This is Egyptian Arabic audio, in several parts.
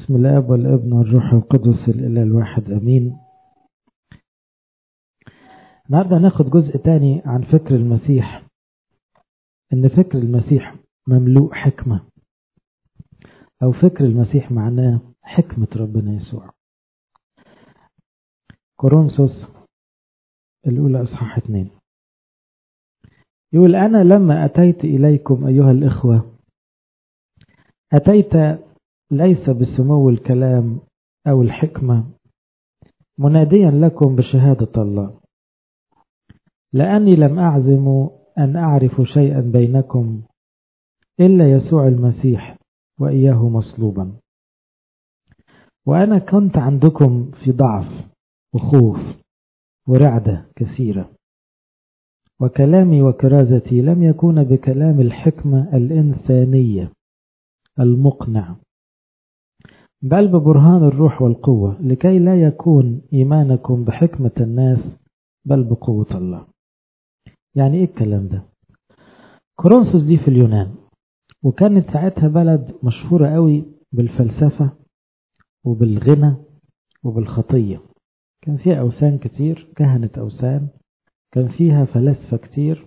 بسم الاب والابن والروح القدس الاله الواحد امين النهارده هناخد جزء تاني عن فكر المسيح ان فكر المسيح مملوء حكمه او فكر المسيح معناه حكمه ربنا يسوع كورنثوس الاولى اصحاح اتنين يقول انا لما اتيت اليكم ايها الاخوه اتيت ليس بسمو الكلام او الحكمه مناديا لكم بشهاده الله لاني لم اعزم ان اعرف شيئا بينكم الا يسوع المسيح واياه مصلوبا وانا كنت عندكم في ضعف وخوف ورعده كثيره وكلامي وكرازتي لم يكون بكلام الحكمه الانسانيه المقنع بل ببرهان الروح والقوة لكي لا يكون إيمانكم بحكمة الناس بل بقوة الله يعني إيه الكلام ده كورنثوس دي في اليونان وكانت ساعتها بلد مشهورة قوي بالفلسفة وبالغنى وبالخطية كان فيها أوثان كتير كهنة أوثان كان فيها فلاسفة كتير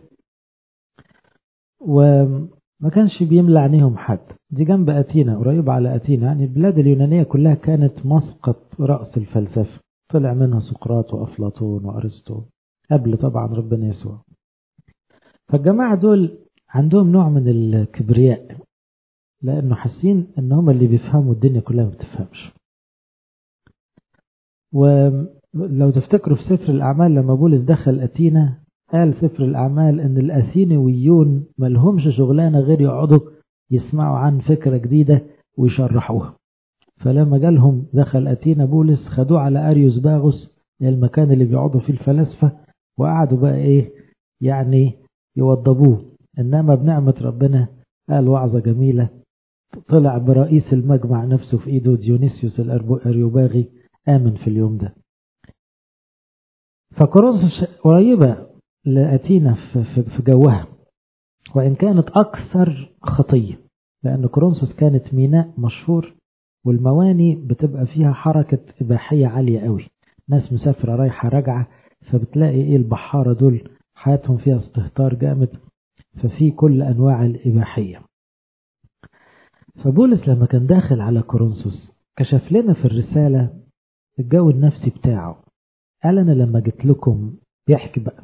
وما كانش بيملى عينيهم حد دي جنب أتينا قريبة على أتينا يعني البلاد اليونانية كلها كانت مسقط رأس الفلسفة طلع منها سقراط وأفلاطون وأرسطو قبل طبعا ربنا يسوع فالجماعة دول عندهم نوع من الكبرياء لأنه حاسين إن هم اللي بيفهموا الدنيا كلها ما بتفهمش ولو تفتكروا في سفر الأعمال لما بولس دخل أتينا قال سفر الأعمال إن الأثينويون ملهمش شغلانة غير يقعدوا يسمعوا عن فكرة جديدة ويشرحوها فلما جالهم دخل أتينا بولس خدوه على أريوس باغوس المكان اللي بيقعدوا فيه الفلاسفة وقعدوا بقى إيه يعني يوضبوه إنما بنعمة ربنا قال وعظة جميلة طلع برئيس المجمع نفسه في إيده ديونيسيوس الأريوباغي آمن في اليوم ده فكورنثوس قريبة لأتينا في جوها وإن كانت أكثر خطية لأن كورنثوس كانت ميناء مشهور والمواني بتبقى فيها حركة إباحية عالية قوي ناس مسافرة رايحة راجعة فبتلاقي إيه البحارة دول حياتهم فيها استهتار جامد ففي كل أنواع الإباحية فبولس لما كان داخل على كورنثوس كشف لنا في الرسالة الجو النفسي بتاعه قال أنا لما جيت لكم بيحكي بقى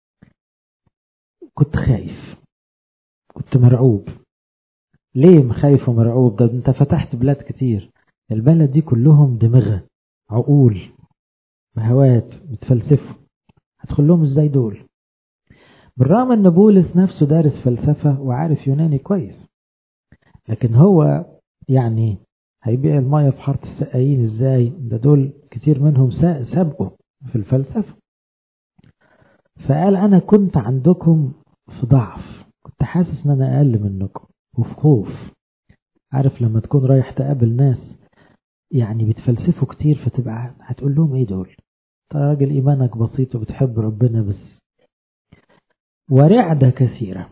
كنت خايف كنت مرعوب ليه خايف ومرعوب ده انت فتحت بلاد كتير البلد دي كلهم دماغة عقول بهوات بتفلسفوا هتدخل لهم ازاي دول بالرغم ان بولس نفسه دارس فلسفة وعارف يوناني كويس لكن هو يعني هيبيع المية في حارة السقايين ازاي ده دول كتير منهم سابقوا في الفلسفة فقال انا كنت عندكم في ضعف كنت حاسس ان انا اقل منكم وفي خوف عارف لما تكون رايح تقابل ناس يعني بتفلسفوا كتير فتبقى هتقول لهم ايه دول ترى راجل ايمانك بسيط وبتحب ربنا بس ورعدة كثيرة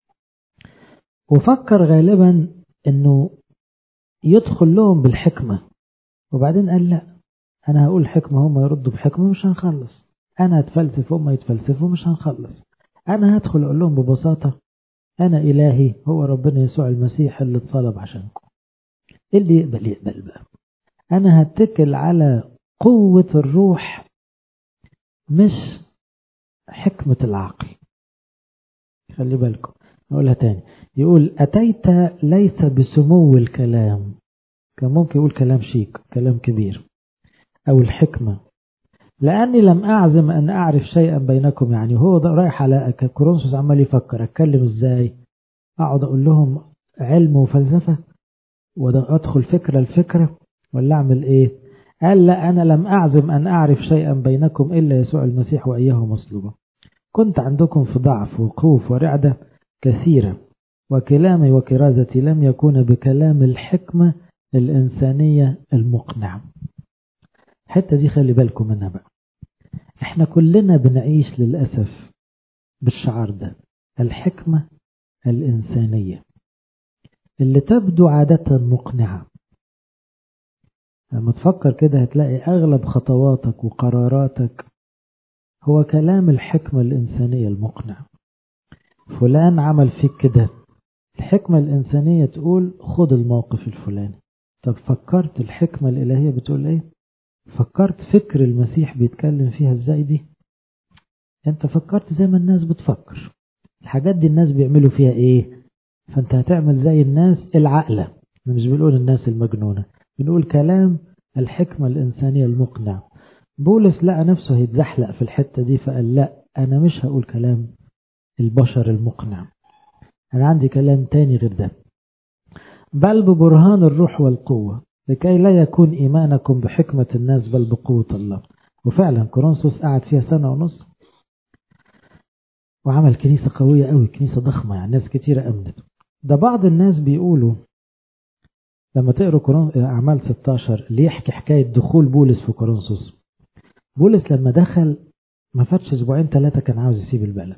وفكر غالبا انه يدخل لهم بالحكمة وبعدين قال لا انا هقول حكمة هم يردوا بحكمة مش هنخلص انا هتفلسف هم يتفلسفوا مش هنخلص انا هدخل اقول لهم ببساطة انا الهي هو ربنا يسوع المسيح اللي اتصلب عشانكم اللي يقبل يقبل بقى انا هتكل على قوة الروح مش حكمة العقل خلي بالكم نقولها تاني يقول أتيت ليس بسمو الكلام كان ممكن يقول كلام شيك كلام كبير أو الحكمة لأني لم أعزم أن أعرف شيئا بينكم يعني هو ده رايح على كورنثوس عمال يفكر أتكلم إزاي أقعد أقول لهم علم وفلسفة وأدخل فكرة الفكرة ولا أعمل إيه قال لا أنا لم أعزم أن أعرف شيئا بينكم إلا يسوع المسيح وإياه مصلوبا كنت عندكم في ضعف وخوف ورعدة كثيرة وكلامي وكرازتي لم يكون بكلام الحكمة الإنسانية المقنعة الحتة دي خلي بالكم منها بقى احنا كلنا بنعيش للأسف بالشعار ده الحكمة الإنسانية اللي تبدو عادة مقنعة لما تفكر كده هتلاقي أغلب خطواتك وقراراتك هو كلام الحكمة الإنسانية المقنع فلان عمل فيك كده الحكمة الإنسانية تقول خد الموقف الفلاني طب فكرت الحكمة الإلهية بتقول إيه فكرت فكر المسيح بيتكلم فيها إزاي دي أنت فكرت زي ما الناس بتفكر الحاجات دي الناس بيعملوا فيها إيه فأنت هتعمل زي الناس العقلة مش بنقول الناس المجنونة بنقول كلام الحكمة الإنسانية المقنع بولس لقى نفسه هيتزحلق في الحتة دي فقال لا أنا مش هقول كلام البشر المقنع أنا عندي كلام تاني غير ده بل ببرهان الروح والقوة لكي لا يكون إيمانكم بحكمة الناس بل بقوة الله وفعلا كورنثوس قعد فيها سنة ونص وعمل كنيسة قوية قوي كنيسة ضخمة يعني ناس كتيرة أمنت ده بعض الناس بيقولوا لما تقروا أعمال 16 اللي يحكي حكاية دخول بولس في كورنثوس بولس لما دخل ما فاتش اسبوعين ثلاثة كان عاوز يسيب البلد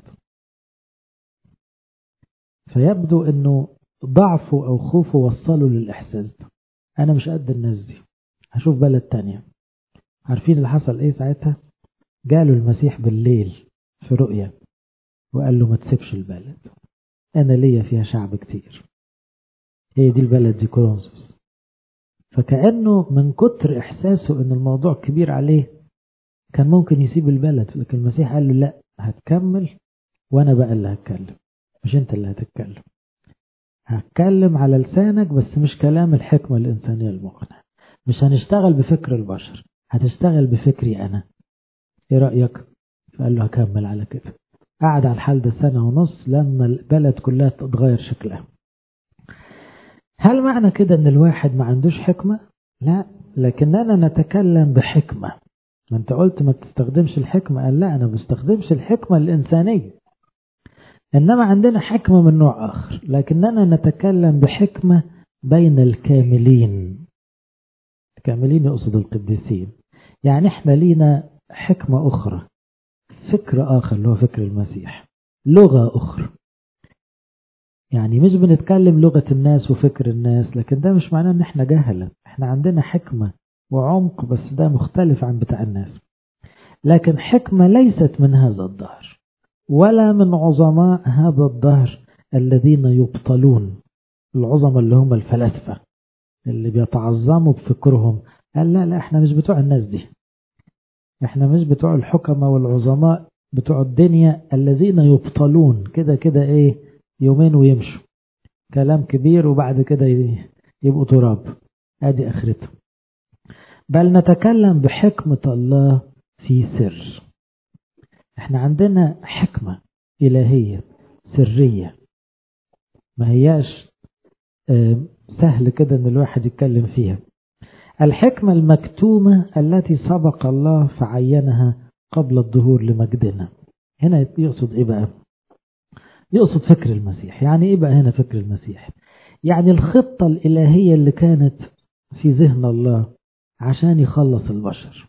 فيبدو انه ضعفه او خوفه وصله للاحساس ده انا مش قد الناس دي هشوف بلد تانية عارفين اللي حصل ايه ساعتها جاله المسيح بالليل في رؤية وقال له ما تسيبش البلد انا ليا فيها شعب كتير هي دي البلد دي كورنثوس فكأنه من كتر احساسه ان الموضوع كبير عليه كان ممكن يسيب البلد لكن المسيح قال له لا هتكمل وانا بقى اللي هتكلم مش انت اللي هتتكلم هتكلم على لسانك بس مش كلام الحكمة الإنسانية المقنع مش هنشتغل بفكر البشر هتشتغل بفكري أنا ايه رأيك فقال له هكمل على كده قعد على الحال ده سنة ونص لما البلد كلها تتغير شكلها هل معنى كده ان الواحد ما عندوش حكمة لا لكننا نتكلم بحكمة ما انت قلت ما تستخدمش الحكمة قال لا انا ما بستخدمش الحكمة الانسانية انما عندنا حكمة من نوع اخر لكننا نتكلم بحكمة بين الكاملين الكاملين يقصد القديسين يعني احنا لينا حكمة اخرى فكر اخر اللي هو فكر المسيح لغة اخرى يعني مش بنتكلم لغة الناس وفكر الناس لكن ده مش معناه ان احنا جهلة احنا عندنا حكمة وعمق بس ده مختلف عن بتاع الناس لكن حكمة ليست من هذا الظهر ولا من عظماء هذا الظهر الذين يبطلون العظماء اللي هم الفلاسفة اللي بيتعظموا بفكرهم قال لا لا احنا مش بتوع الناس دي احنا مش بتوع الحكماء والعظماء بتوع الدنيا الذين يبطلون كده كده ايه يومين ويمشوا كلام كبير وبعد كده يبقوا تراب ادي اخرته بل نتكلم بحكمة الله في سر احنا عندنا حكمة إلهية سرية ما هياش سهل كده ان الواحد يتكلم فيها الحكمة المكتومة التي سبق الله فعينها قبل الظهور لمجدنا هنا يقصد ايه بقى يقصد فكر المسيح يعني ايه بقى هنا فكر المسيح يعني الخطة الإلهية اللي كانت في ذهن الله عشان يخلص البشر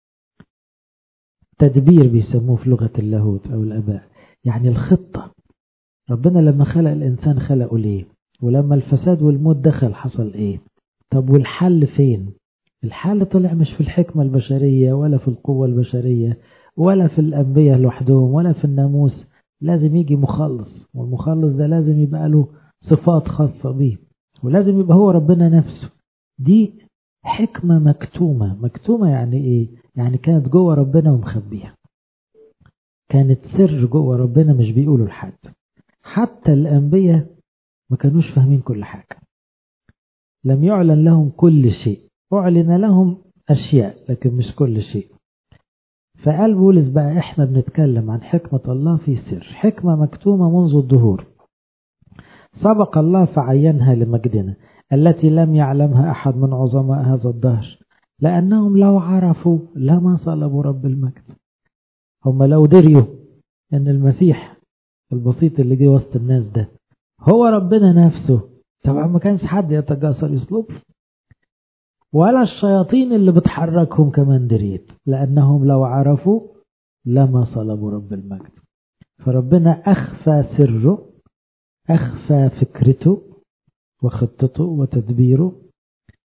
تدبير بيسموه في لغة اللاهوت أو الأباء يعني الخطة ربنا لما خلق الإنسان خلقه ليه ولما الفساد والموت دخل حصل إيه طب والحل فين الحل طلع مش في الحكمة البشرية ولا في القوة البشرية ولا في الأنبياء لوحدهم ولا في الناموس لازم يجي مخلص والمخلص ده لازم يبقى له صفات خاصة بيه ولازم يبقى هو ربنا نفسه دي حكمة مكتومة مكتومة يعني ايه يعني كانت جوه ربنا ومخبيها كانت سر جوه ربنا مش بيقولوا لحد حتى الأنبياء ما كانوش فاهمين كل حاجة لم يعلن لهم كل شيء أعلن لهم أشياء لكن مش كل شيء فقال بولس بقى احنا بنتكلم عن حكمة الله في سر حكمة مكتومة منذ الظهور سبق الله فعينها لمجدنا التي لم يعلمها أحد من عظماء هذا الدهر لأنهم لو عرفوا لما صلبوا رب المجد هم لو دريوا أن المسيح البسيط اللي جه وسط الناس ده هو ربنا نفسه طبعا ما كانش حد يتجاسر يصلب ولا الشياطين اللي بتحركهم كمان دريت لأنهم لو عرفوا لما صلبوا رب المجد فربنا أخفى سره أخفى فكرته وخطته وتدبيره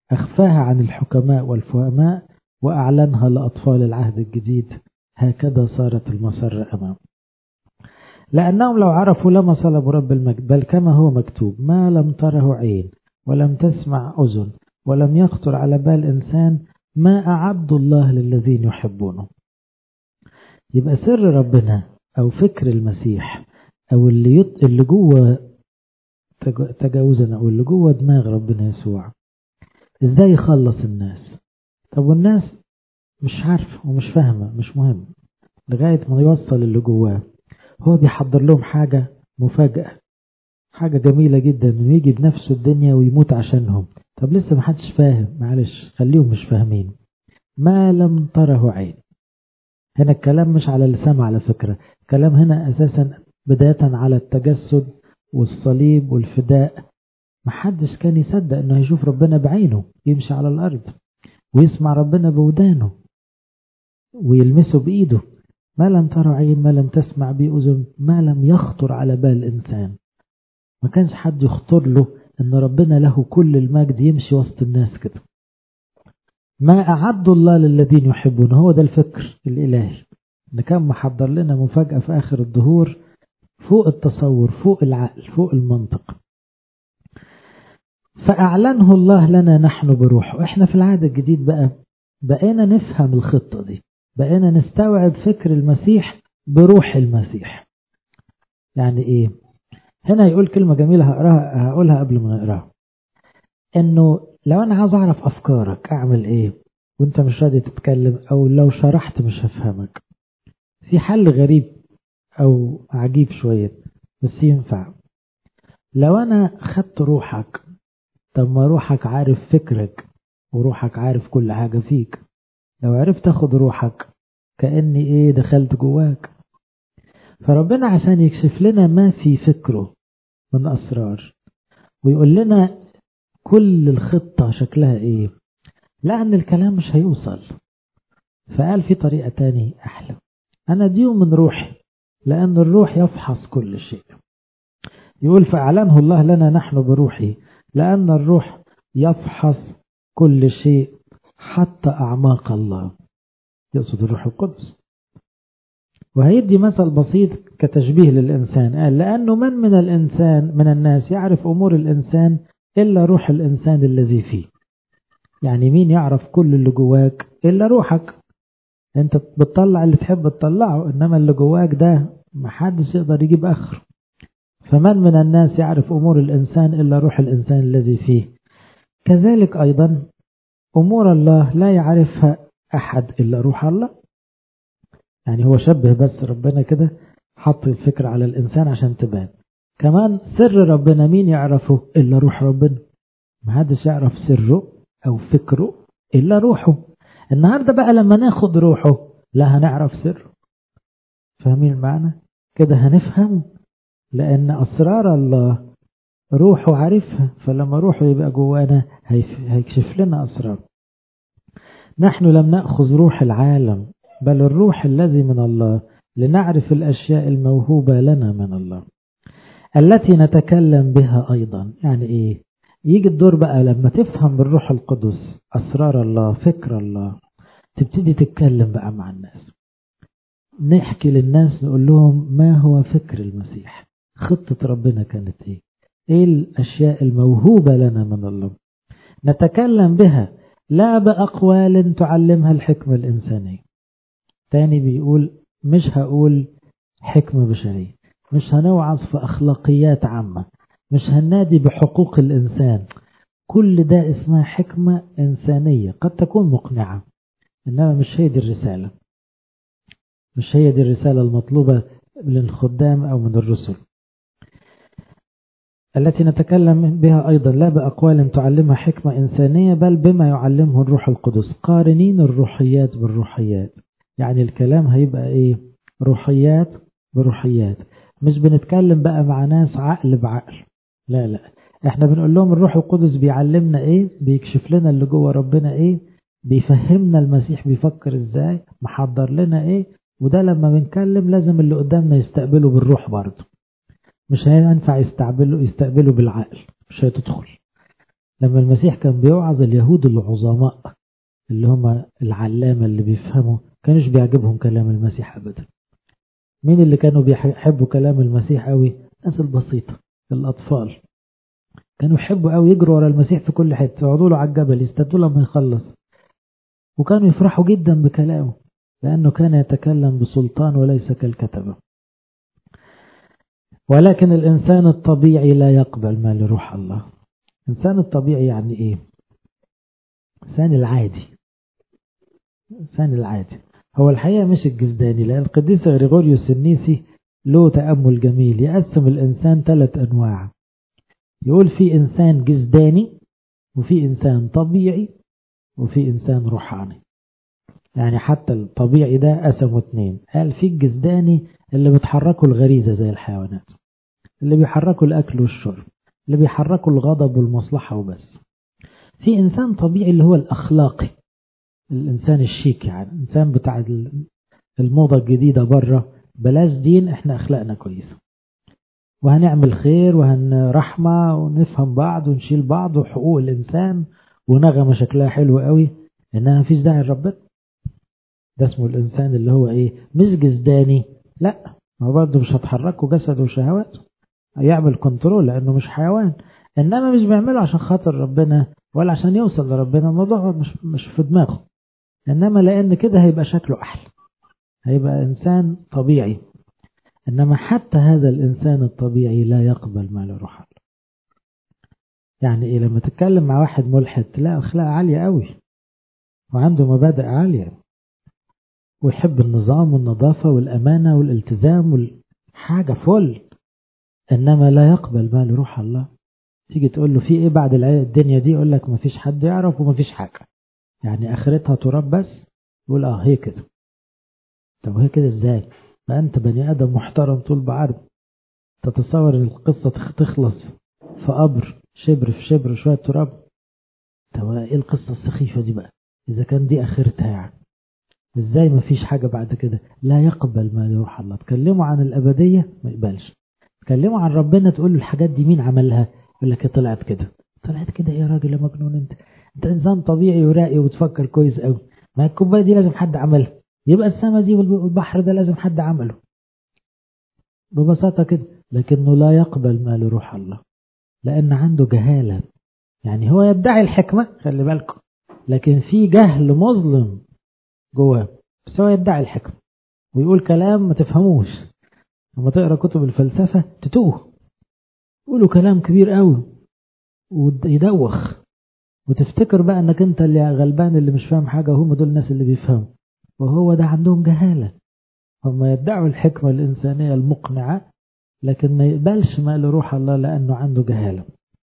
أخفاها عن الحكماء والفهماء وأعلنها لأطفال العهد الجديد هكذا صارت المسرة أمام لأنهم لو عرفوا لما صلبوا رب المجد بل كما هو مكتوب ما لم تره عين ولم تسمع أذن ولم يخطر على بال إنسان ما أعد الله للذين يحبونه يبقى سر ربنا أو فكر المسيح أو اللي يط... اللي جوه تجاوزنا أو اللي جوه دماغ ربنا يسوع إزاي يخلص الناس طب والناس مش عارفة ومش فاهمة مش مهم لغاية ما يوصل اللي جواه هو بيحضر لهم حاجة مفاجأة حاجة جميلة جدا انه يجي بنفسه الدنيا ويموت عشانهم طب لسه محدش فاهم معلش خليهم مش فاهمين ما لم تره عين هنا الكلام مش على اللسان على فكرة الكلام هنا أساسا بداية على التجسد والصليب والفداء محدش كان يصدق انه هيشوف ربنا بعينه يمشي على الأرض ويسمع ربنا بودانه ويلمسه بإيده ما لم ترى عين ما لم تسمع به أذن ما لم يخطر على بال إنسان ما كانش حد يخطر له أن ربنا له كل المجد يمشي وسط الناس كده ما أعد الله للذين يحبون هو ده الفكر الإلهي إن كان محضر لنا مفاجأة في آخر الظهور فوق التصور فوق العقل فوق المنطق فأعلنه الله لنا نحن بروحه إحنا في العهد الجديد بقى بقينا نفهم الخطة دي بقينا نستوعب فكر المسيح بروح المسيح يعني ايه هنا يقول كلمة جميلة هقراها هقولها قبل ما نقراها انه لو انا عاوز اعرف افكارك اعمل ايه وانت مش راضي تتكلم او لو شرحت مش هفهمك في حل غريب او عجيب شوية بس ينفع لو انا خدت روحك طب ما روحك عارف فكرك وروحك عارف كل حاجة فيك لو عرفت اخد روحك كأني ايه دخلت جواك فربنا عشان يكشف لنا ما في فكره من أسرار ويقول لنا كل الخطة شكلها ايه لأن الكلام مش هيوصل فقال في طريقة تاني أحلى أنا ديهم من روحي لأن الروح يفحص كل شيء يقول فأعلنه الله لنا نحن بروحي لأن الروح يفحص كل شيء حتى أعماق الله يقصد الروح القدس وهيدي مثل بسيط كتشبيه للإنسان قال لأنه من من الإنسان من الناس يعرف أمور الإنسان إلا روح الإنسان الذي فيه يعني مين يعرف كل اللي جواك إلا روحك أنت بتطلع اللي تحب تطلعه إنما اللي جواك ده محدش يقدر يجيب آخره فمن من الناس يعرف أمور الإنسان إلا روح الإنسان الذي فيه كذلك أيضا أمور الله لا يعرفها أحد إلا روح الله يعني هو شبه بس ربنا كده حط الفكرة على الإنسان عشان تبان كمان سر ربنا مين يعرفه إلا روح ربنا محدش يعرف سره أو فكره إلا روحه النهاردة بقى لما ناخد روحه لا هنعرف سره فاهمين المعنى كده هنفهمه لأن أسرار الله روحه عارفها فلما روحه يبقى جوانا هيكشف لنا أسرار نحن لم نأخذ روح العالم بل الروح الذي من الله لنعرف الأشياء الموهوبة لنا من الله التي نتكلم بها أيضا يعني إيه يجي الدور بقى لما تفهم بالروح القدس أسرار الله فكر الله تبتدي تتكلم بقى مع الناس نحكي للناس نقول لهم ما هو فكر المسيح خطة ربنا كانت إيه إيه الأشياء الموهوبة لنا من الله نتكلم بها لا بأقوال تعلمها الحكمة الإنسانية تاني بيقول مش هقول حكمة بشرية مش هنوعظ في أخلاقيات عامة مش هنادي بحقوق الإنسان كل ده اسمها حكمة إنسانية قد تكون مقنعة إنما مش هي دي الرسالة مش هي دي الرسالة المطلوبة للخدام أو من الرسل التي نتكلم بها أيضا لا بأقوال تعلمها حكمة إنسانية بل بما يعلمه الروح القدس قارنين الروحيات بالروحيات يعني الكلام هيبقى إيه روحيات بروحيات مش بنتكلم بقى مع ناس عقل بعقل لا لا احنا بنقول لهم الروح القدس بيعلمنا ايه بيكشف لنا اللي جوه ربنا ايه بيفهمنا المسيح بيفكر ازاي محضر لنا ايه وده لما بنتكلم لازم اللي قدامنا يستقبله بالروح برضه مش هينفع يستقبله يستقبله بالعقل مش هتدخل لما المسيح كان بيوعظ اليهود العظماء اللي هم العلامة اللي بيفهموا كانش بيعجبهم كلام المسيح أبدا مين اللي كانوا بيحبوا كلام المسيح قوي الناس البسيطة الأطفال كانوا يحبوا قوي يجروا ورا المسيح في كل حتة يقعدوا له على الجبل يستنوا لما يخلص وكانوا يفرحوا جدا بكلامه لأنه كان يتكلم بسلطان وليس كالكتبة ولكن الإنسان الطبيعي لا يقبل ما لروح الله الإنسان الطبيعي يعني إيه الإنسان العادي الإنسان العادي هو الحقيقة مش الجزداني لأن القديس غريغوريوس النيسي له تأمل جميل يقسم الإنسان ثلاث أنواع يقول في إنسان جزداني وفي إنسان طبيعي وفي إنسان روحاني يعني حتى الطبيعي ده قسمه اتنين قال في الجزداني اللي بتحركوا الغريزة زي الحيوانات اللي بيحركوا الأكل والشرب اللي بيحركوا الغضب والمصلحة وبس في إنسان طبيعي اللي هو الأخلاقي الإنسان الشيك يعني الإنسان بتاع الموضة الجديدة بره بلاش دين احنا أخلاقنا كويسة وهنعمل خير وهنرحمة ونفهم بعض ونشيل بعض وحقوق الإنسان ونغمة شكلها حلو قوي إنها مفيش داعي لربنا ده اسمه الإنسان اللي هو إيه مش جزداني لا هو برضه مش هتحركه جسده وشهواته يعمل كنترول لأنه مش حيوان إنما مش بيعمله عشان خاطر ربنا ولا عشان يوصل لربنا الموضوع مش مش في دماغه إنما لأن كده هيبقى شكله أحلى هيبقى إنسان طبيعي إنما حتى هذا الإنسان الطبيعي لا يقبل ما له روح الله يعني إيه لما تتكلم مع واحد ملحد تلاقي أخلاق عالية قوي وعنده مبادئ عالية ويحب النظام والنظافة والأمانة والالتزام والحاجة فل إنما لا يقبل ما لروح الله تيجي تقول له في إيه بعد الدنيا دي يقول لك مفيش حد يعرف ومفيش حاجة يعني آخرتها تراب بس يقول آه هي كده طب هي كده إزاي ما أنت بني آدم محترم طول بعرض تتصور إن القصة تخلص في قبر شبر في شبر شوية تراب طب إيه القصة السخيفة دي بقى إذا كان دي آخرتها يعني ازاي ما فيش حاجة بعد كده لا يقبل ما يروح الله تكلموا عن الأبدية ما يقبلش تكلموا عن ربنا تقول له الحاجات دي مين عملها يقول لك طلعت كده طلعت كده يا راجل يا مجنون انت انت انسان طبيعي وراقي وتفكر كويس قوي ما الكوبايه دي لازم حد عملها يبقى السما دي والبحر ده لازم حد عمله ببساطة كده لكنه لا يقبل ما لروح الله لأن عنده جهالة يعني هو يدعي الحكمة خلي بالكم لكن في جهل مظلم جواه بس هو يدعي الحكمة ويقول كلام ما تفهموش لما تقرا كتب الفلسفة تتوه يقولوا كلام كبير قوي ويدوخ وتفتكر بقى انك انت اللي غلبان اللي مش فاهم حاجة وهم دول الناس اللي بيفهموا وهو ده عندهم جهالة هم يدعوا الحكمة الإنسانية المقنعة لكن ما يقبلش ما لروح الله لأنه عنده جهالة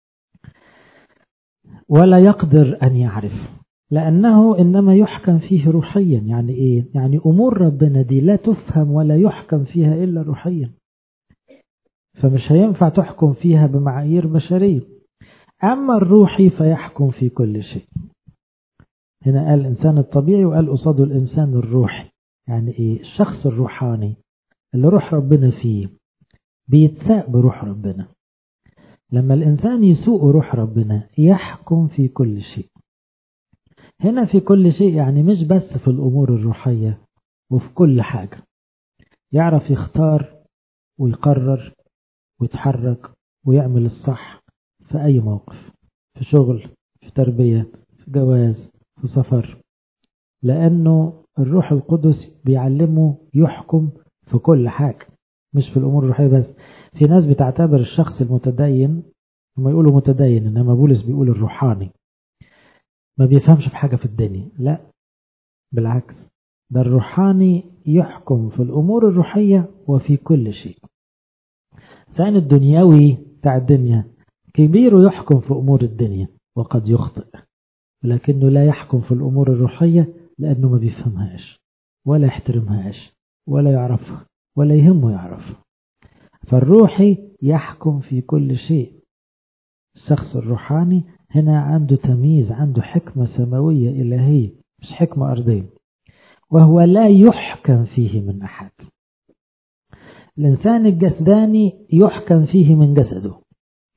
ولا يقدر أن يعرف لأنه إنما يحكم فيه روحيا يعني إيه؟ يعني أمور ربنا دي لا تفهم ولا يحكم فيها إلا روحيا فمش هينفع تحكم فيها بمعايير بشرية أما الروحي فيحكم في كل شيء هنا قال الإنسان الطبيعي وقال قصاده الإنسان الروحي يعني إيه الشخص الروحاني اللي روح ربنا فيه بيتساق بروح ربنا لما الإنسان يسوق روح ربنا يحكم في كل شيء هنا في كل شيء يعني مش بس في الأمور الروحية وفي كل حاجة يعرف يختار ويقرر ويتحرك ويعمل الصح في أي موقف في شغل في تربية في جواز في سفر لأنه الروح القدس بيعلمه يحكم في كل حاجة مش في الأمور الروحية بس في ناس بتعتبر الشخص المتدين هم يقولوا متدين إنما بولس بيقول الروحاني ما بيفهمش في حاجة في الدنيا لا بالعكس ده الروحاني يحكم في الأمور الروحية وفي كل شيء سعين الدنيوي بتاع الدنيا كبير يحكم في أمور الدنيا وقد يخطئ لكنه لا يحكم في الأمور الروحية لأنه ما بيفهمهاش ولا يحترمهاش ولا يعرفها ولا يهمه يعرفها فالروحي يحكم في كل شيء الشخص الروحاني هنا عنده تمييز عنده حكمة سماوية إلهية مش حكمة أرضية وهو لا يحكم فيه من أحد الإنسان الجسداني يحكم فيه من جسده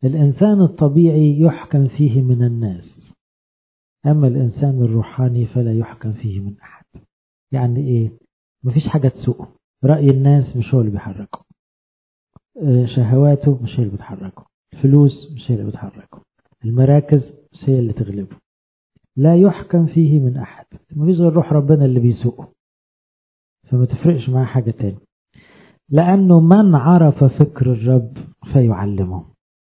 الإنسان الطبيعي يحكم فيه من الناس أما الإنسان الروحاني فلا يحكم فيه من أحد يعني إيه مفيش حاجة تسوقه رأي الناس مش هو اللي بيحركه شهواته مش هي اللي بتحركه الفلوس مش هي اللي بتحركه المراكز مش هي اللي تغلبه لا يحكم فيه من أحد مفيش غير روح ربنا اللي بيسوقه فما تفرقش معاه حاجة تاني لأنه من عرف فكر الرب فيعلمه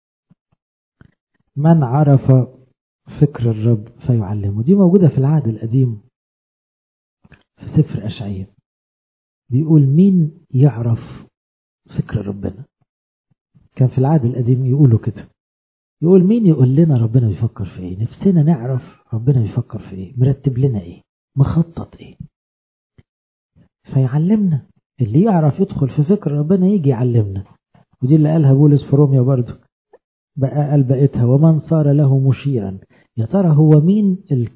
من عرف فكر الرب فيعلمه دي موجودة في العهد القديم في سفر أشعية بيقول مين يعرف فكر ربنا كان في العهد القديم يقولوا كده يقول مين يقول لنا ربنا بيفكر في ايه نفسنا نعرف ربنا بيفكر في ايه مرتب لنا ايه مخطط ايه فيعلمنا اللي يعرف يدخل في فكر ربنا يجي يعلمنا ودي اللي قالها بولس في روميا برضه بقى قال بقيتها ومن صار له مشيرا يا ترى هو مين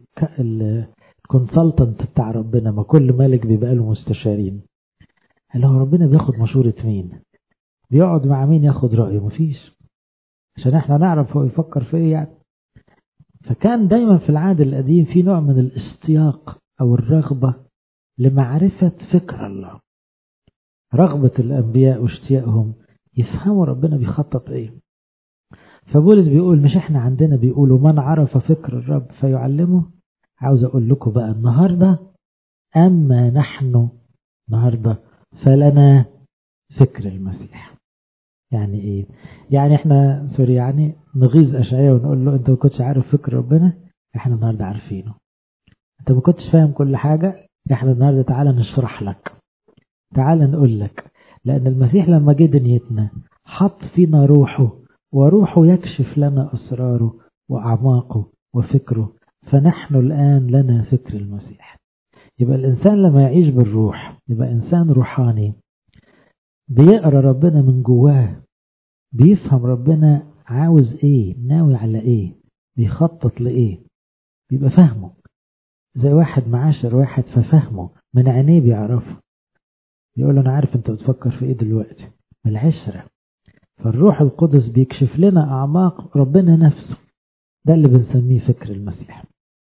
الكونسلتنت بتاع ربنا ما كل ملك بيبقى له مستشارين قال هو ربنا بياخد مشورة مين بيقعد مع مين ياخد رأيه مفيش عشان احنا نعرف هو يفكر في ايه يعني فكان دايما في العهد القديم في نوع من الاشتياق او الرغبة لمعرفة فكر الله رغبة الأنبياء واشتياقهم يفهموا ربنا بيخطط ايه فبولس بيقول مش احنا عندنا بيقولوا من عرف فكر الرب فيعلمه عاوز اقول لكم بقى النهاردة اما نحن النهاردة فلنا فكر المسيح يعني ايه يعني احنا سوري يعني نغيظ اشعياء ونقول له انت ما كنتش عارف فكر ربنا احنا النهارده عارفينه انت ما كنتش فاهم كل حاجة احنا النهارده تعالى نشرح لك تعالى نقول لك لان المسيح لما جه دنيتنا حط فينا روحه وروحه يكشف لنا اسراره واعماقه وفكره فنحن الان لنا فكر المسيح يبقى الانسان لما يعيش بالروح يبقى انسان روحاني بيقرا ربنا من جواه بيفهم ربنا عاوز ايه ناوي على ايه بيخطط لايه بيبقى فاهمه زي واحد معاشر واحد ففهمه من عينيه بيعرفه يقول له انا عارف انت بتفكر في ايه دلوقتي من العشره فالروح القدس بيكشف لنا اعماق ربنا نفسه ده اللي بنسميه فكر المسيح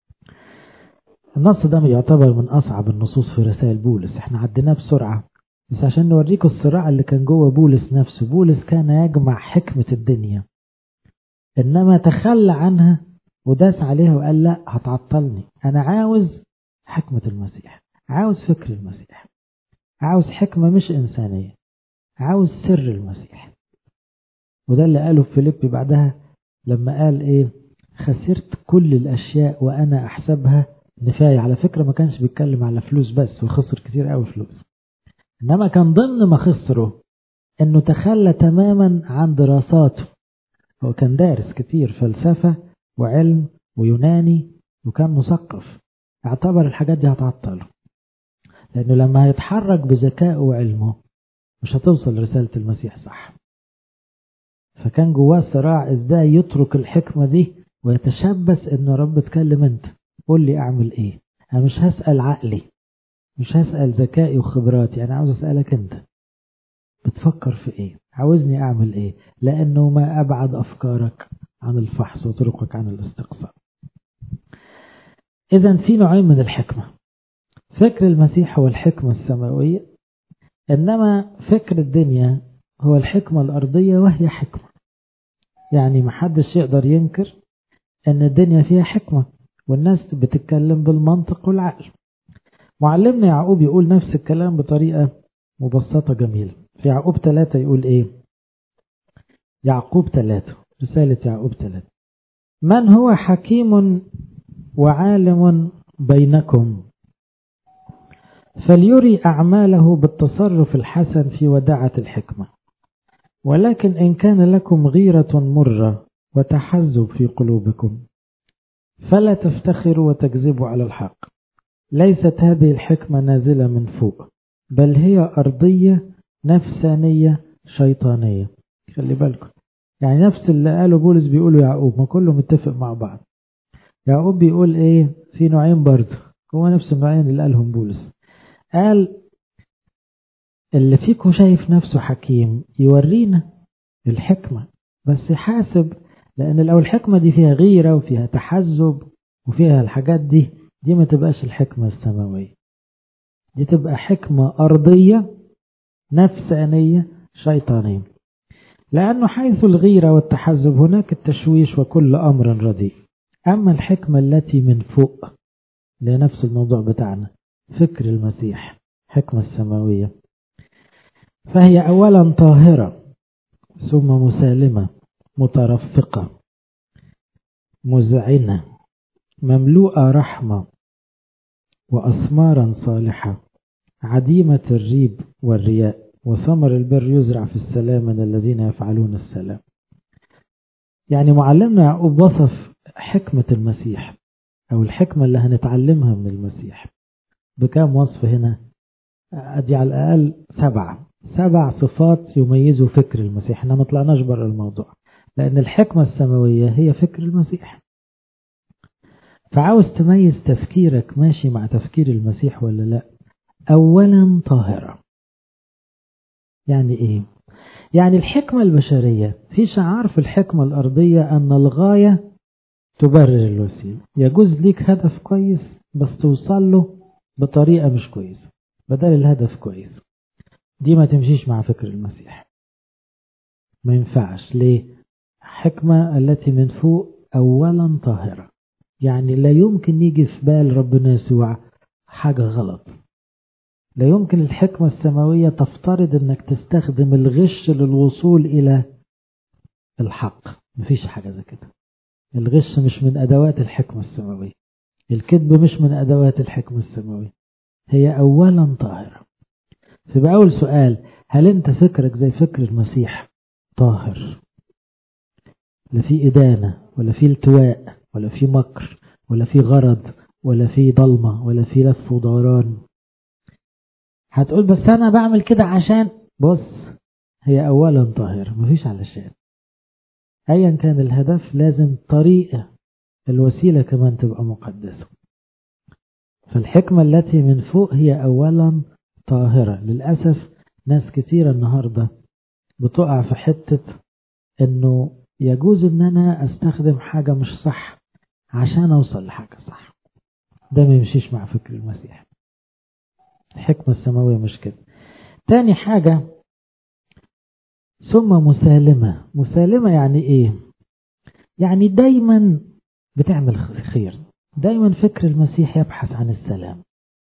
النص ده يعتبر من اصعب النصوص في رسائل بولس احنا عديناه بسرعه بس عشان نوريكم الصراع اللي كان جوه بولس نفسه بولس كان يجمع حكمة الدنيا إنما تخلى عنها وداس عليها وقال لا هتعطلني أنا عاوز حكمة المسيح عاوز فكر المسيح عاوز حكمة مش إنسانية عاوز سر المسيح وده اللي قاله في فيليبي بعدها لما قال إيه خسرت كل الأشياء وأنا أحسبها نفاية على فكرة ما كانش بيتكلم على فلوس بس وخسر كتير قوي فلوس إنما كان ضمن ما خسره إنه تخلى تماما عن دراساته هو كان دارس كتير فلسفة وعلم ويوناني وكان مثقف اعتبر الحاجات دي هتعطله لأنه لما هيتحرك بذكائه وعلمه مش هتوصل رسالة المسيح صح فكان جواه صراع ازاي يترك الحكمة دي ويتشبث ان رب اتكلم انت قول لي اعمل ايه انا مش هسأل عقلي مش هسأل ذكائي وخبراتي أنا عاوز أسألك أنت بتفكر في إيه عاوزني أعمل إيه لأنه ما أبعد أفكارك عن الفحص وطرقك عن الاستقصاء إذا في نوعين من الحكمة فكر المسيح هو الحكمة السماوية إنما فكر الدنيا هو الحكمة الأرضية وهي حكمة يعني محدش يقدر ينكر أن الدنيا فيها حكمة والناس بتتكلم بالمنطق والعقل معلمنا يعقوب يقول نفس الكلام بطريقة مبسطة جميلة في يعقوب ثلاثة يقول ايه يعقوب ثلاثة رسالة يعقوب ثلاثة من هو حكيم وعالم بينكم فليري أعماله بالتصرف الحسن في وداعة الحكمة ولكن إن كان لكم غيرة مرة وتحزب في قلوبكم فلا تفتخروا وتكذبوا على الحق ليست هذه الحكمة نازلة من فوق بل هي أرضية نفسانية شيطانية خلي بالكم يعني نفس اللي قاله بولس بيقوله يعقوب ما كله متفق مع بعض يعقوب بيقول ايه في نوعين برضه هو نفس النوعين اللي قالهم بولس قال اللي فيكم شايف نفسه حكيم يورينا الحكمة بس يحاسب لأن لو الحكمة دي فيها غيرة وفيها تحزب وفيها الحاجات دي دي ما تبقاش الحكمة السماوية دي تبقى حكمة أرضية نفسانية شيطانية لأنه حيث الغيرة والتحزب هناك التشويش وكل أمر رديء أما الحكمة التي من فوق لنفس الموضوع بتاعنا فكر المسيح حكمة السماوية فهي أولا طاهرة ثم مسالمة مترفقة مذعنة مملوءة رحمة وأثمارا صالحة عديمة الريب والرياء وثمر البر يزرع في السلام من الذين يفعلون السلام يعني معلمنا يعقوب وصف حكمة المسيح أو الحكمة اللي هنتعلمها من المسيح بكام وصف هنا أدي على الأقل سبعة سبع صفات يميزوا فكر المسيح احنا ما طلعناش بره الموضوع لأن الحكمة السماوية هي فكر المسيح فعاوز تميز تفكيرك ماشي مع تفكير المسيح ولا لا أولا طاهرة يعني إيه يعني الحكمة البشرية في شعار في الحكمة الأرضية أن الغاية تبرر الوسيلة يجوز ليك هدف كويس بس توصل له بطريقة مش كويسة بدل الهدف كويس دي ما تمشيش مع فكر المسيح ما ينفعش ليه حكمة التي من فوق أولا طاهرة يعني لا يمكن يجي في بال ربنا يسوع حاجة غلط لا يمكن الحكمة السماوية تفترض انك تستخدم الغش للوصول الى الحق مفيش حاجة زي كده الغش مش من ادوات الحكمة السماوية الكذب مش من ادوات الحكمة السماوية هي اولا طاهرة فيبقى اول سؤال هل انت فكرك زي فكر المسيح طاهر لا في ادانة ولا في التواء ولا في مكر ولا في غرض ولا في ضلمة ولا في لف ودوران هتقول بس انا بعمل كده عشان بص هي اولا طاهرة مفيش علشان ايا كان الهدف لازم طريقة الوسيلة كمان تبقى مقدسة فالحكمة التي من فوق هي اولا طاهرة للأسف ناس كثيرة النهاردة بتقع في حتة انه يجوز ان انا استخدم حاجة مش صح عشان اوصل لحاجة صح ده ما يمشيش مع فكر المسيح الحكمة السماوية مش كده تاني حاجة ثم مسالمة مسالمة يعني ايه يعني دايما بتعمل خير دايما فكر المسيح يبحث عن السلام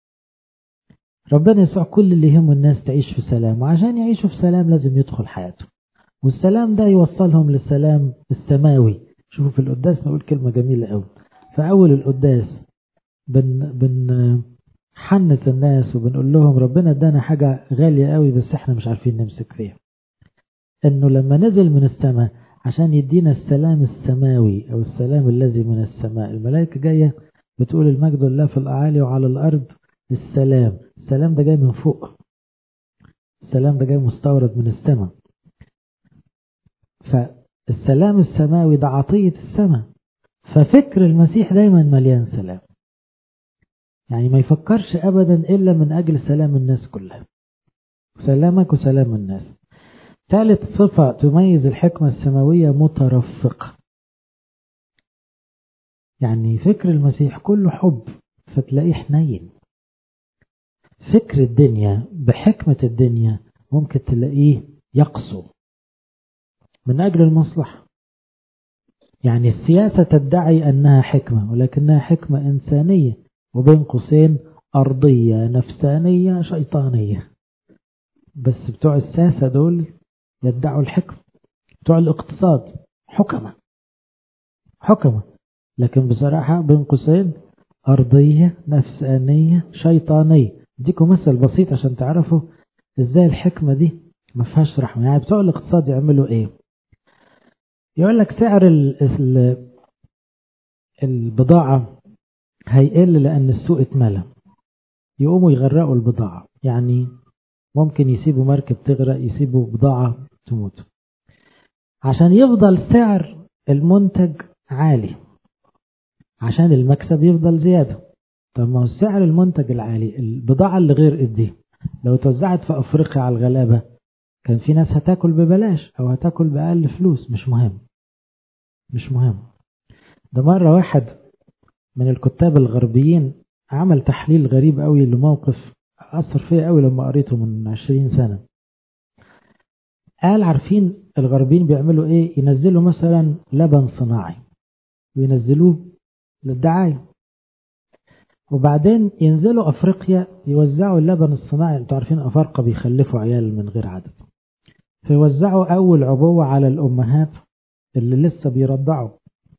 ربنا يسوع كل اللي يهمه الناس تعيش في سلام وعشان يعيشوا في سلام لازم يدخل حياتهم والسلام ده يوصلهم للسلام السماوي شوفوا في القداس نقول كلمة جميلة قوي في أول القداس بن بن حنت الناس وبنقول لهم ربنا ادانا حاجة غالية قوي بس احنا مش عارفين نمسك فيها انه لما نزل من السماء عشان يدينا السلام السماوي او السلام الذي من السماء الملائكة جاية بتقول المجد لله في الأعالي وعلى الأرض السلام السلام ده جاي من فوق السلام ده جاي مستورد من السماء فالسلام السماوي ده عطية السماء ففكر المسيح دايما مليان سلام يعني ما يفكرش أبدا إلا من أجل سلام الناس كلها سلامك وسلام الناس ثالث صفة تميز الحكمة السماوية مترفقة يعني فكر المسيح كله حب فتلاقيه حنين فكر الدنيا بحكمة الدنيا ممكن تلاقيه يقسو من أجل المصلحة يعني السياسة تدعي أنها حكمة ولكنها حكمة إنسانية وبين قوسين أرضية نفسانية شيطانية بس بتوع الساسة دول يدعوا الحكم بتوع الاقتصاد حكمة حكمة لكن بصراحة بين قوسين أرضية نفسانية شيطانية اديكم مثل بسيط عشان تعرفوا ازاي الحكمة دي ما فيهاش رحمة يعني بتوع الاقتصاد يعملوا ايه يقول لك سعر ال ال البضاعة هيقل لأن السوق اتملى يقوموا يغرقوا البضاعة يعني ممكن يسيبوا مركب تغرق يسيبوا بضاعة تموت عشان يفضل سعر المنتج عالي عشان المكسب يفضل زيادة طب ما هو سعر المنتج العالي البضاعة اللي غير دي لو توزعت في أفريقيا على الغلابة كان في ناس هتاكل ببلاش أو هتاكل بأقل فلوس مش مهم مش مهم ده مرة واحد من الكتاب الغربيين عمل تحليل غريب قوي لموقف أثر فيا قوي لما قريته من عشرين سنة قال عارفين الغربيين بيعملوا ايه ينزلوا مثلا لبن صناعي وينزلوه للدعاية وبعدين ينزلوا أفريقيا يوزعوا اللبن الصناعي انتوا عارفين أفارقة بيخلفوا عيال من غير عدد فيوزعوا أول عبوة على الأمهات اللي لسه بيرضعوا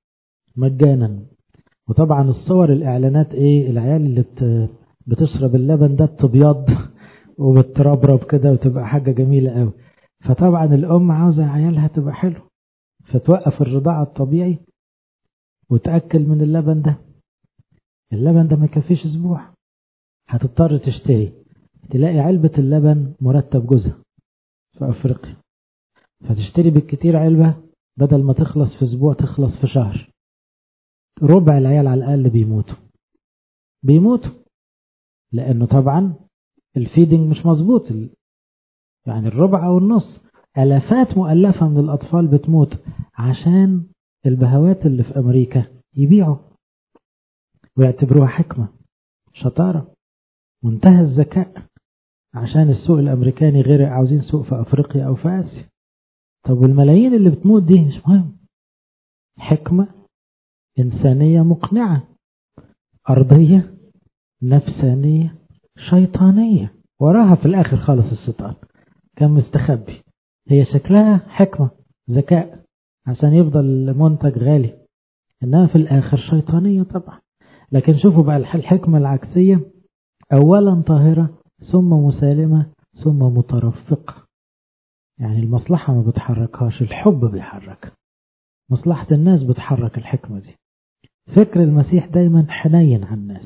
مجانا وطبعا الصور الإعلانات إيه العيال اللي بتشرب اللبن ده بتبيض وبتربرب كده وتبقى حاجة جميلة قوي فطبعا الأم عاوزة عيالها تبقى حلو فتوقف الرضاعة الطبيعي وتأكل من اللبن ده اللبن ده ما يكفيش أسبوع هتضطر تشتري تلاقي علبة اللبن مرتب جزء في أفريقيا فتشتري بالكتير علبة بدل ما تخلص في أسبوع تخلص في شهر ربع العيال على الأقل بيموتوا بيموتوا لأنه طبعا الفيدنج مش مظبوط يعني الربع أو النص ألافات مؤلفة من الأطفال بتموت عشان البهوات اللي في أمريكا يبيعوا ويعتبروها حكمة شطارة منتهى الذكاء عشان السوق الأمريكاني غير عاوزين سوق في أفريقيا أو في آسيا طب والملايين اللي بتموت دي مش مهم حكمة إنسانية مقنعة أرضية نفسانية شيطانية وراها في الآخر خالص الشيطان كان مستخبي هي شكلها حكمة ذكاء عشان يفضل منتج غالي إنها في الآخر شيطانية طبعا لكن شوفوا بقى الحكمة العكسية أولا طاهرة ثم مسالمة ثم مترفقة يعني المصلحة ما بتحركهاش الحب بيحرك مصلحة الناس بتحرك الحكمة دي فكر المسيح دايما حنين على الناس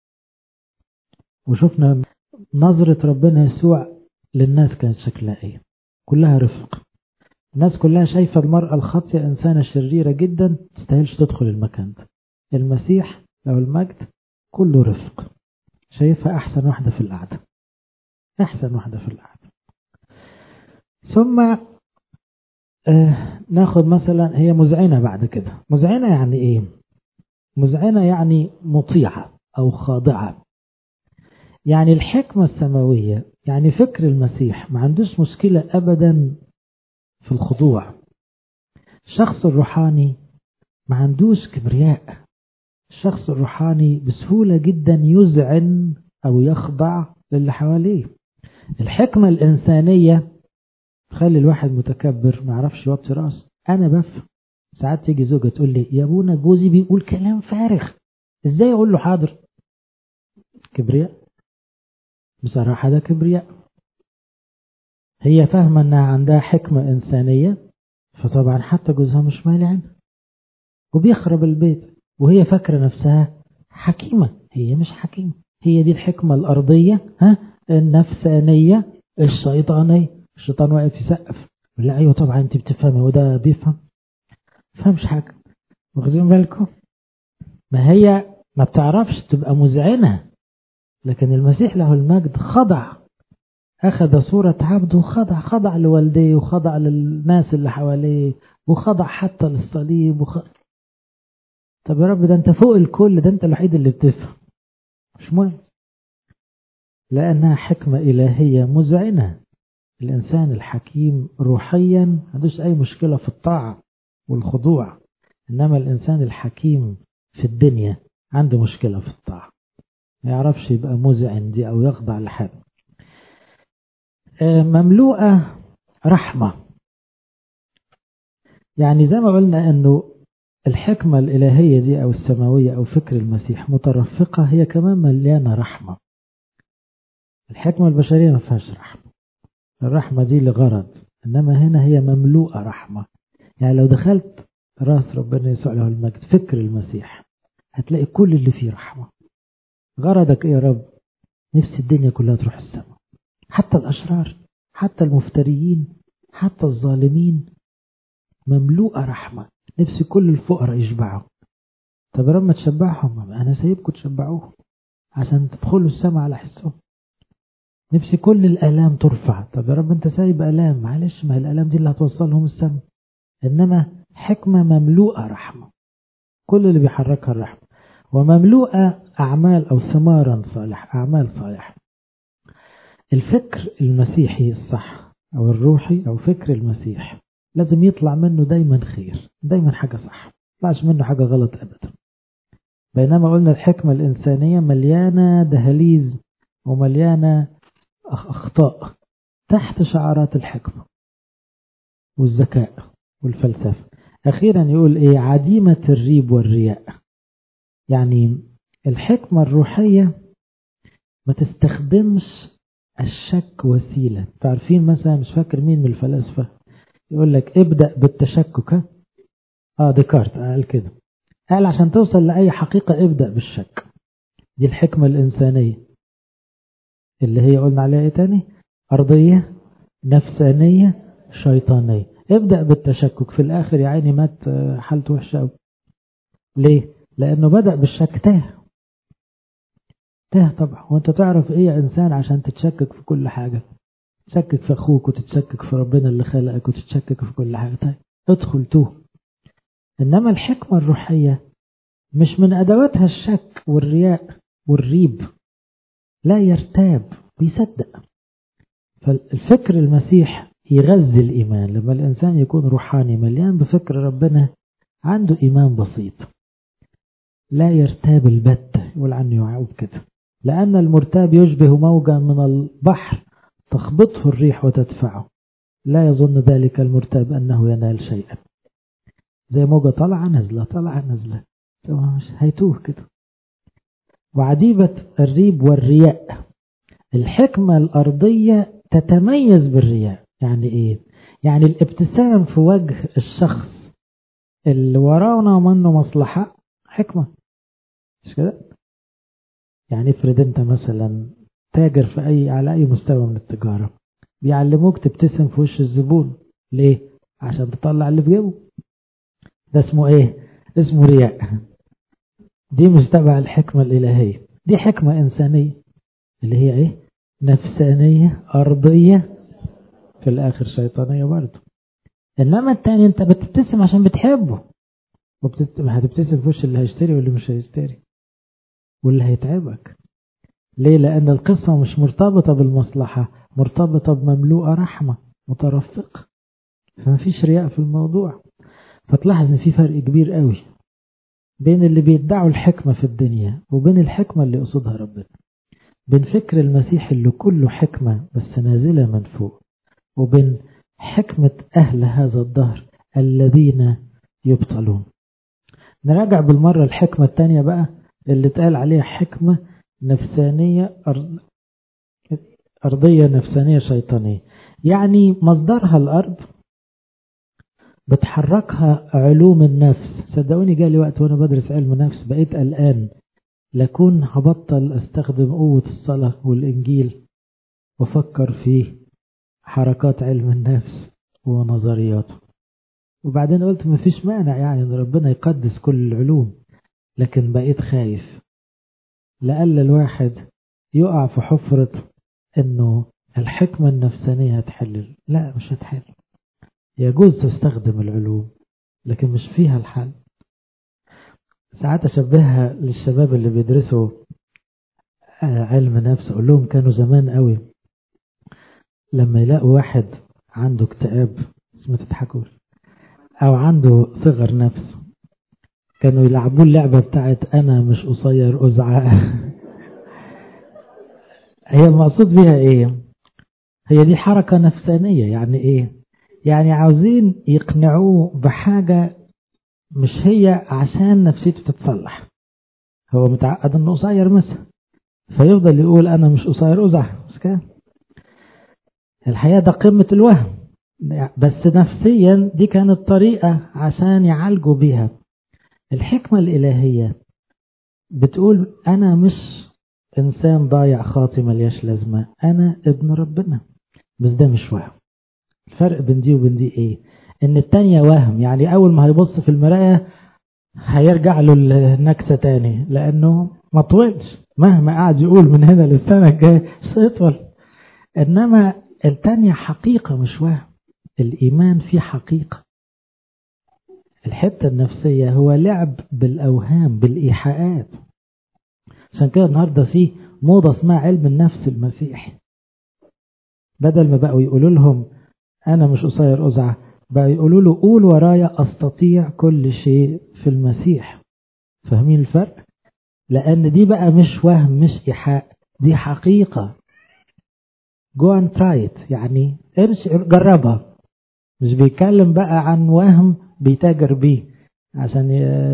وشفنا نظرة ربنا يسوع للناس كانت شكلها ايه كلها رفق الناس كلها شايفة المرأة الخاطئة إنسانة شريرة جدا تستاهلش تدخل المكان ده المسيح لو المجد كله رفق شايفها أحسن واحدة في القعدة أحسن واحدة في القعدة ثم آه ناخد مثلا هي مذعنة بعد كده مذعنة يعني إيه مذعنة يعني مطيعة أو خاضعة يعني الحكمة السماوية يعني فكر المسيح ما عندوش مشكلة أبدا في الخضوع الشخص الروحاني ما عندوش كبرياء الشخص الروحاني بسهولة جدا يذعن أو يخضع للي حواليه الحكمة الإنسانية تخلي الواحد متكبر ما يعرفش يوطي راسه أنا بفهم ساعات تيجي زوجة تقول لي يا ابونا جوزي بيقول كلام فارغ ازاي اقول له حاضر كبرياء بصراحة ده كبرياء هي فاهمة انها عندها حكمة انسانية فطبعا حتى جوزها مش مالي عنها وبيخرب البيت وهي فاكرة نفسها حكيمة هي مش حكيمة هي دي الحكمة الأرضية ها النفسانية الشيطانية الشيطان واقف يسقف لا أيوة طبعا أنت بتفهمي وده بيفهم فهمش حاجة واخدين بالكم ما هي ما بتعرفش تبقى مذعنة لكن المسيح له المجد خضع أخذ صورة عبد وخضع خضع لوالديه وخضع للناس اللي حواليه وخضع حتى للصليب وخ... طب يا رب ده انت فوق الكل ده انت الوحيد اللي بتفهم مش مهم لأنها حكمة إلهية مذعنة الإنسان الحكيم روحيا ما عندوش أي مشكلة في الطاعة والخضوع إنما الإنسان الحكيم في الدنيا عنده مشكلة في الطاعة ما يعرفش يبقى مذعن دي أو يخضع لحد مملوءة رحمة يعني زي ما قلنا أنه الحكمة الإلهية دي أو السماوية أو فكر المسيح مترفقة هي كمان مليانة رحمة الحكمة البشرية ما فيهاش رحمة الرحمة دي لغرض إنما هنا هي مملوءة رحمة يعني لو دخلت راس ربنا يسوع له المجد فكر المسيح هتلاقي كل اللي فيه رحمة غرضك إيه يا رب نفس الدنيا كلها تروح السماء حتى الأشرار حتى المفتريين حتى الظالمين مملوءة رحمة نفسي كل الفقراء يشبعوا طب لما تشبعهم أنا سايبكم تشبعوهم عشان تدخلوا السماء على حسهم نفسي كل الآلام ترفع طب يا رب أنت سايب آلام معلش ما الآلام دي اللي هتوصلهم السما إنما حكمة مملوءة رحمة كل اللي بيحركها الرحمة ومملوءة أعمال أو ثمارا صالح أعمال صالحة الفكر المسيحي الصح أو الروحي أو فكر المسيح لازم يطلع منه دايما خير دايما حاجة صح يطلعش منه حاجة غلط أبدا بينما قلنا الحكمة الإنسانية مليانة دهاليز ومليانة أخطاء تحت شعارات الحكمة والذكاء والفلسفة أخيرا يقول إيه عديمة الريب والرياء يعني الحكمة الروحية ما تستخدمش الشك وسيلة تعرفين مثلا مش فاكر مين من الفلاسفة يقول لك ابدأ بالتشكك اه ديكارت قال كده قال عشان توصل لأي حقيقة ابدأ بالشك دي الحكمة الإنسانية اللي هي قلنا عليها ايه تاني أرضية نفسانية شيطانية ابدأ بالتشكك في الآخر يا عيني مات حالته وحشة أوي ليه؟ لأنه بدأ بالشك تاه تاه طبعا وانت تعرف ايه يا إنسان عشان تتشكك في كل حاجة تشكك في أخوك وتتشكك في ربنا اللي خلقك وتتشكك في كل حاجة طيب ادخل توه إنما الحكمة الروحية مش من أدواتها الشك والرياء والريب لا يرتاب بيصدق فالفكر المسيح يغذي الإيمان لما الإنسان يكون روحاني مليان بفكر ربنا عنده إيمان بسيط لا يرتاب البتة يقول عنه يعقوب كده لأن المرتاب يشبه موجا من البحر تخبطه الريح وتدفعه لا يظن ذلك المرتاب أنه ينال شيئا زي موجة طالعة نازلة طالعة نازلة مش هيتوه كده وعديبة الريب والرياء الحكمة الأرضية تتميز بالرياء يعني إيه؟ يعني الابتسام في وجه الشخص اللي ورانا منه مصلحة حكمة مش كده؟ يعني افرض انت مثلا تاجر في أي على أي مستوى من التجارة بيعلموك تبتسم في وش الزبون ليه؟ عشان تطلع اللي في جيبه ده اسمه ايه؟ اسمه رياء دي مش تبع الحكمة الإلهية دي حكمة إنسانية اللي هي إيه نفسانية أرضية في الآخر شيطانية برضه إنما التاني أنت بتبتسم عشان بتحبه وبتت... هتبتسم في وش اللي هيشتري واللي مش هيشتري واللي هيتعبك ليه لأن القصة مش مرتبطة بالمصلحة مرتبطة بمملوءة رحمة مترفقة فمفيش رياء في الموضوع فتلاحظ ان في فرق كبير قوي بين اللي بيدعوا الحكمة في الدنيا وبين الحكمة اللي يقصدها ربنا بين فكر المسيح اللي كله حكمة بس نازلة من فوق وبين حكمة أهل هذا الدهر الذين يبطلون نراجع بالمرة الحكمة الثانية بقى اللي اتقال عليها حكمة نفسانية أرض أرضية نفسانية شيطانية يعني مصدرها الأرض بتحركها علوم النفس صدقوني جالي وقت وانا بدرس علم نفس بقيت قلقان لكون هبطل استخدم قوة الصلاة والإنجيل وفكر في حركات علم النفس ونظرياته وبعدين قلت مفيش مانع يعني ان ربنا يقدس كل العلوم لكن بقيت خايف لألا الواحد يقع في حفرة انه الحكمة النفسانية هتحل لا مش هتحل يجوز تستخدم العلوم لكن مش فيها الحل ساعات أشبهها للشباب اللي بيدرسوا علم نفس أقول لهم كانوا زمان قوي لما يلاقوا واحد عنده اكتئاب اسمه تضحكوا أو عنده صغر نفس كانوا يلعبوا اللعبة بتاعت أنا مش قصير أزعة هي المقصود بيها إيه هي دي حركة نفسانية يعني إيه يعني عاوزين يقنعوه بحاجة مش هي عشان نفسيته تتصلح هو متعقد انه قصير مثلا فيفضل يقول انا مش قصير ازعه مش كده الحقيقة ده قمة الوهم بس نفسيا دي كانت طريقة عشان يعالجوا بيها الحكمة الإلهية بتقول أنا مش إنسان ضايع خاطي ملياش لازمة أنا ابن ربنا بس ده مش وهم الفرق بين دي وبين دي ايه ان التانية وهم يعني اول ما هيبص في المراية هيرجع له النكسة تاني لانه ما طولش مهما قعد يقول من هنا للسنة الجاية سيطول إنما التانية حقيقة مش وهم الإيمان فيه حقيقة الحتة النفسية هو لعب بالأوهام بالإيحاءات عشان كده النهاردة في موضة اسمها علم النفس المسيحي بدل ما بقوا يقولوا لهم أنا مش قصير أزعة بقى يقولوا له قول ورايا أستطيع كل شيء في المسيح فاهمين الفرق؟ لأن دي بقى مش وهم مش إيحاء دي حقيقة go and try it يعني امشي جربها مش بيتكلم بقى عن وهم بيتاجر بيه عشان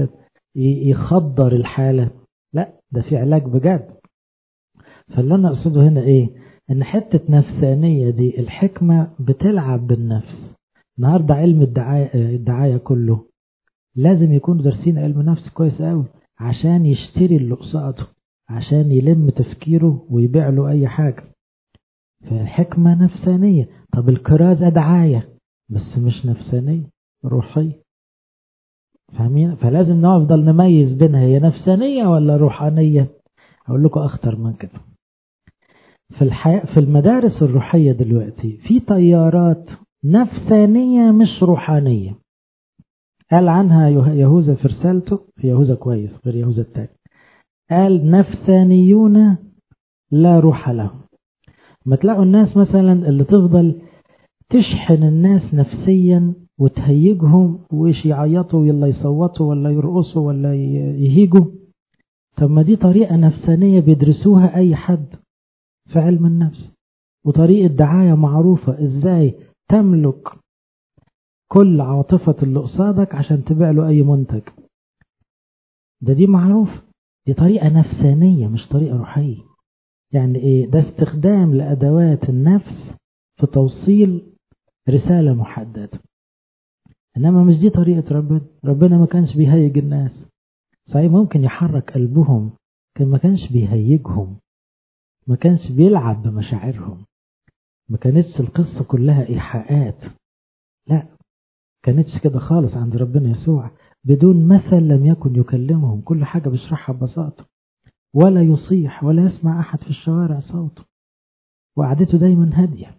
يخدر الحالة لا ده في علاج بجد فاللي أنا أقصده هنا إيه إن حتة نفسانية دي الحكمة بتلعب بالنفس النهاردة علم الدعاية, الدعاية كله لازم يكونوا دارسين علم نفس كويس قوي عشان يشتري اللي قصاده عشان يلم تفكيره ويبيع له أي حاجة فالحكمة نفسانية طب الكرازة دعاية بس مش نفسانية روحية فاهمين فلازم نفضل نميز بينها هي نفسانية ولا روحانية أقول لكم أخطر من كده في الحياة في المدارس الروحية دلوقتي في تيارات نفسانية مش روحانية قال عنها يهوذا في رسالته في يهوذا كويس غير يهوذا التاني قال نفسانيون لا روح لهم ما تلاقوا الناس مثلا اللي تفضل تشحن الناس نفسيا وتهيجهم وإيش يعيطوا يلا يصوتوا ولا يرقصوا ولا يهيجوا طب ما دي طريقة نفسانية بيدرسوها أي حد في علم النفس وطريقة دعاية معروفة إزاي تملك كل عاطفة اللي قصادك عشان تبيع له أي منتج ده دي معروف دي طريقة نفسانية مش طريقة روحية يعني إيه ده استخدام لأدوات النفس في توصيل رسالة محددة إنما مش دي طريقة ربنا ربنا ما كانش بيهيج الناس صحيح ممكن يحرك قلبهم كان ما كانش بيهيجهم ما كانش بيلعب بمشاعرهم ما كانتش القصة كلها إيحاءات لا كانتش كده خالص عند ربنا يسوع بدون مثل لم يكن يكلمهم كل حاجة بيشرحها ببساطة ولا يصيح ولا يسمع أحد في الشوارع صوته وقعدته دايما هادية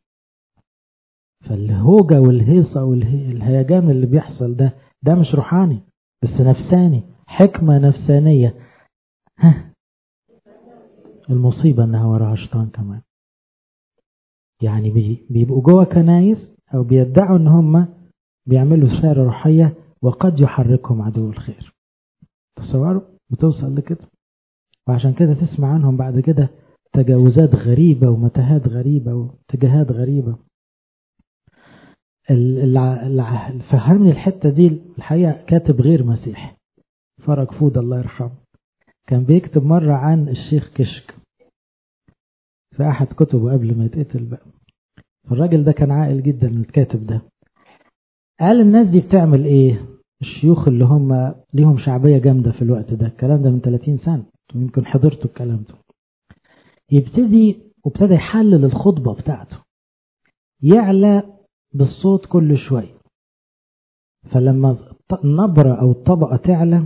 فالهوجة والهيصة والهيجان اللي بيحصل ده ده مش روحاني بس نفساني حكمة نفسانية ها المصيبة انها وراها شيطان كمان يعني بيبقوا جوه كنايس او بيدعوا ان هم بيعملوا رسالة روحية وقد يحركهم عدو الخير تصوروا بتوصل لكده وعشان كده تسمع عنهم بعد كده تجاوزات غريبة ومتاهات غريبة واتجاهات غريبة اللي فهمني الحتة دي الحقيقة كاتب غير مسيحي فرج فود الله يرحمه كان بيكتب مرة عن الشيخ كشك في أحد كتبه قبل ما يتقتل بقى الراجل ده كان عاقل جدا الكاتب ده قال الناس دي بتعمل ايه الشيوخ اللي هم ليهم شعبية جامدة في الوقت ده الكلام ده من 30 سنة يمكن حضرتوا الكلام ده يبتدي وابتدى يحلل الخطبة بتاعته يعلى بالصوت كل شوية فلما النبرة أو الطبقة تعلى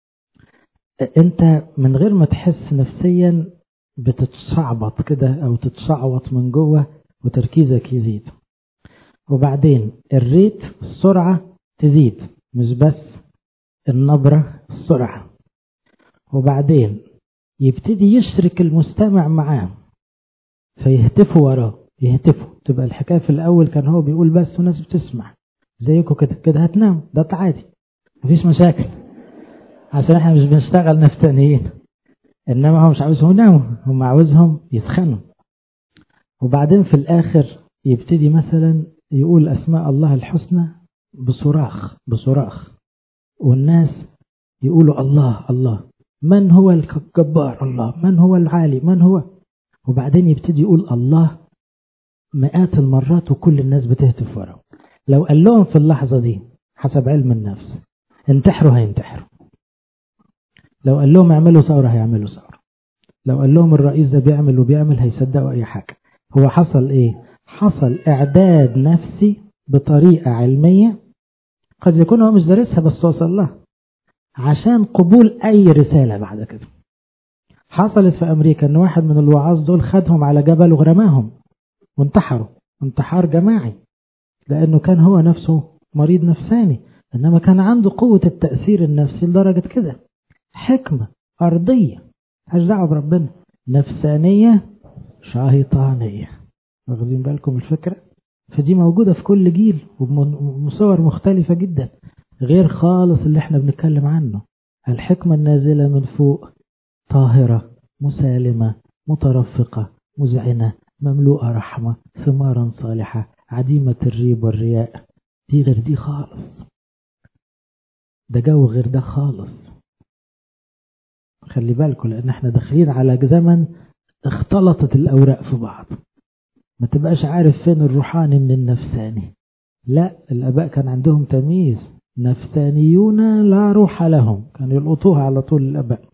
أنت من غير ما تحس نفسيا بتتصعبط كده أو تتصعوط من جوه وتركيزك يزيد وبعدين الريت السرعة تزيد مش بس النبرة السرعة وبعدين يبتدي يشرك المستمع معاه فيهتفوا وراه يهتفوا تبقى الحكاية في الأول كان هو بيقول بس والناس بتسمع زيكم كده كده هتنام ده عادي مفيش مشاكل عشان احنا مش بنشتغل نفسانيين انما هو مش عاوزهم يناموا هم عاوزهم يسخنوا وبعدين في الاخر يبتدي مثلا يقول اسماء الله الحسنى بصراخ بصراخ والناس يقولوا الله الله من هو الجبار الله من هو العالي من هو وبعدين يبتدي يقول الله مئات المرات وكل الناس بتهتف وراه لو قال لهم في اللحظة دي حسب علم النفس انتحروا هينتحروا لو قال لهم اعملوا ثورة هيعملوا ثورة لو قال لهم الرئيس ده بيعمل وبيعمل هيصدقوا أي حاجة هو حصل إيه حصل إعداد نفسي بطريقة علمية قد يكون هو مش دارسها بس وصل لها عشان قبول أي رسالة بعد كده حصلت في أمريكا أن واحد من الوعاظ دول خدهم على جبل ورماهم وانتحروا انتحار جماعي لأنه كان هو نفسه مريض نفساني إنما كان عنده قوة التأثير النفسي لدرجة كده حكمة أرضية ملهاش دعوة بربنا نفسانية شيطانية واخدين بالكم الفكرة فدي موجودة في كل جيل وبصور مختلفة جدا غير خالص اللي احنا بنتكلم عنه الحكمة النازلة من فوق طاهرة مسالمة مترفقة مذعنة مملوءة رحمة ثمارا صالحة عديمة الريب والرياء دي غير دي خالص ده جو غير ده خالص خلي بالكم لان احنا داخلين على زمن اختلطت الاوراق في بعض ما تبقاش عارف فين الروحاني من النفساني لا الاباء كان عندهم تمييز نفسانيون لا روح لهم كانوا يلقطوها على طول الاباء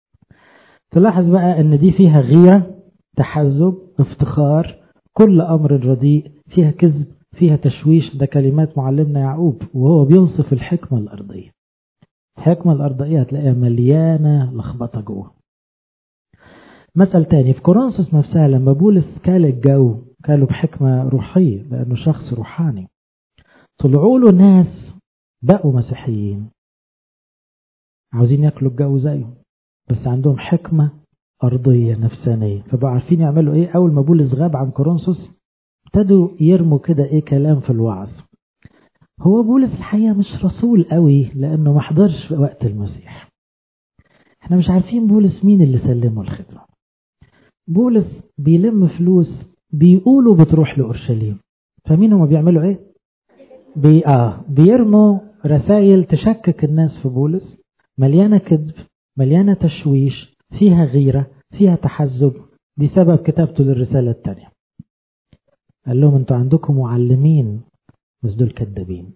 تلاحظ بقى ان دي فيها غيرة تحزب افتخار كل امر رديء فيها كذب فيها تشويش ده كلمات معلمنا يعقوب وهو بيوصف الحكمة الأرضية الحكمة الأرضية هتلاقيها مليانة لخبطة جوه مثل تاني في كورنثوس نفسها لما بولس كال الجو كالوا بحكمة روحية لأنه شخص روحاني طلعوا له ناس بقوا مسيحيين عاوزين ياكلوا الجو زيه بس عندهم حكمة أرضية نفسانية فبقوا عارفين يعملوا إيه أول ما بولس غاب عن كورنثوس ابتدوا يرموا كده إيه كلام في الوعظ هو بولس الحقيقة مش رسول قوي لأنه ما حضرش في وقت المسيح احنا مش عارفين بولس مين اللي سلمه الخدمة بولس بيلم فلوس بيقولوا بتروح لأورشليم فمين هما بيعملوا ايه بي آه بيرموا رسائل تشكك الناس في بولس مليانة كذب مليانة تشويش فيها غيرة فيها تحزب دي سبب كتابته للرسالة الثانية قال لهم انتوا عندكم معلمين بس دول كذابين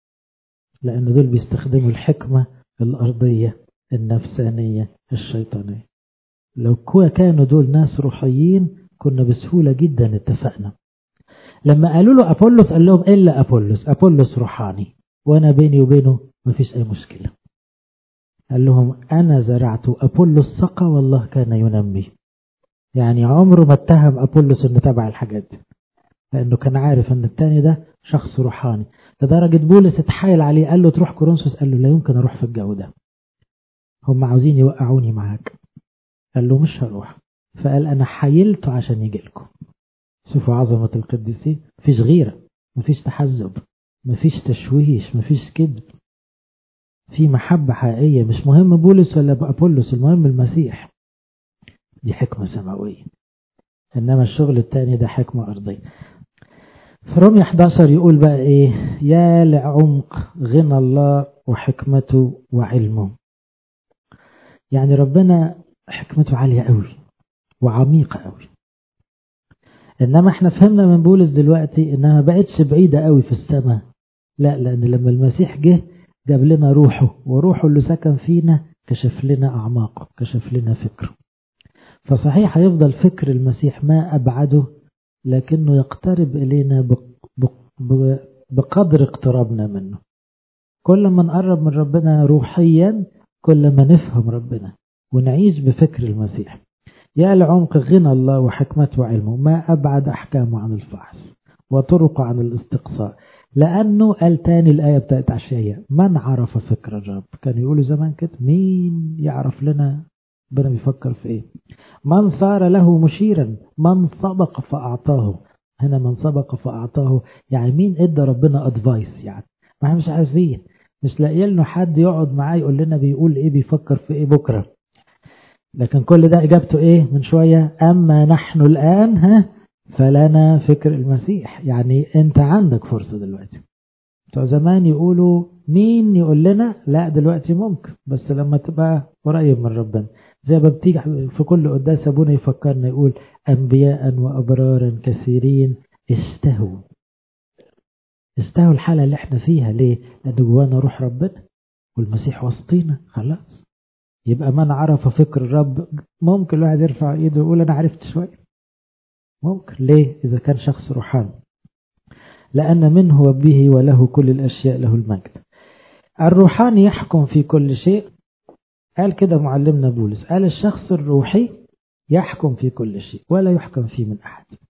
لأن دول بيستخدموا الحكمة الأرضية النفسانية الشيطانية لو كانوا دول ناس روحيين كنا بسهولة جدا اتفقنا لما قالوا له أبولس قال لهم إلا أبولس أبولس روحاني وأنا بيني وبينه مفيش أي مشكلة قال لهم أنا زرعت أبولس سقى والله كان ينمي يعني عمره ما اتهم أبولس إنه تبع الحاجات دي لأنه كان عارف إن التاني ده شخص روحاني لدرجة بولس اتحايل عليه قال له تروح كورنثوس قال له لا يمكن أروح في الجو ده هم عاوزين يوقعوني معاك قال له مش هروح فقال أنا حيلته عشان يجي لكم شوفوا عظمة القديسين مفيش غيرة مفيش تحزب مفيش تشويش مفيش كذب في محبة حقيقية مش مهم بولس ولا أبولس المهم المسيح دي حكمة سماوية إنما الشغل التاني ده حكمة أرضية في رومية 11 يقول بقى إيه يا لعمق غنى الله وحكمته وعلمه يعني ربنا حكمته عالية قوي وعميقة قوي إنما احنا فهمنا من بولس دلوقتي إنها بقتش بعيدة قوي في السماء لا لأن لما المسيح جه جاب لنا روحه وروحه اللي سكن فينا كشف لنا أعماقه كشف لنا فكره فصحيح هيفضل فكر المسيح ما أبعده لكنه يقترب إلينا بقدر اقترابنا منه كل ما نقرب من ربنا روحيا كل ما نفهم ربنا ونعيش بفكر المسيح يا لعمق غنى الله وحكمته وعلمه ما أبعد أحكامه عن الفحص وطرقه عن الاستقصاء لأنه قال تاني الآية بتاعت عشية من عرف فكر الرب كان يقولوا زمان كده مين يعرف لنا ربنا بيفكر في ايه من صار له مشيرا من سبق فأعطاه هنا من سبق فأعطاه يعني مين ادى ربنا ادفايس يعني ما احنا مش عارفين مش لاقي لنا حد يقعد معاه يقول لنا بيقول ايه بيفكر في ايه بكره لكن كل ده اجابته ايه من شويه اما نحن الان ها فلنا فكر المسيح يعني انت عندك فرصه دلوقتي بتوع زمان يقولوا مين يقول لنا لا دلوقتي ممكن بس لما تبقى قريب من ربنا زي ما بتيجي في كل قداس ابونا يفكرنا يقول انبياء وابرارا كثيرين استهوا استهوا الحاله اللي احنا فيها ليه لان جوانا روح ربنا والمسيح وسطينا خلاص يبقى من عرف فكر الرب ممكن الواحد يرفع ايده ويقول انا عرفت شويه ممكن ليه اذا كان شخص روحاني لأن منه وبه وله كل الأشياء له المجد الروحاني يحكم في كل شيء قال كده معلمنا بولس قال الشخص الروحي يحكم في كل شيء ولا يحكم فيه من أحد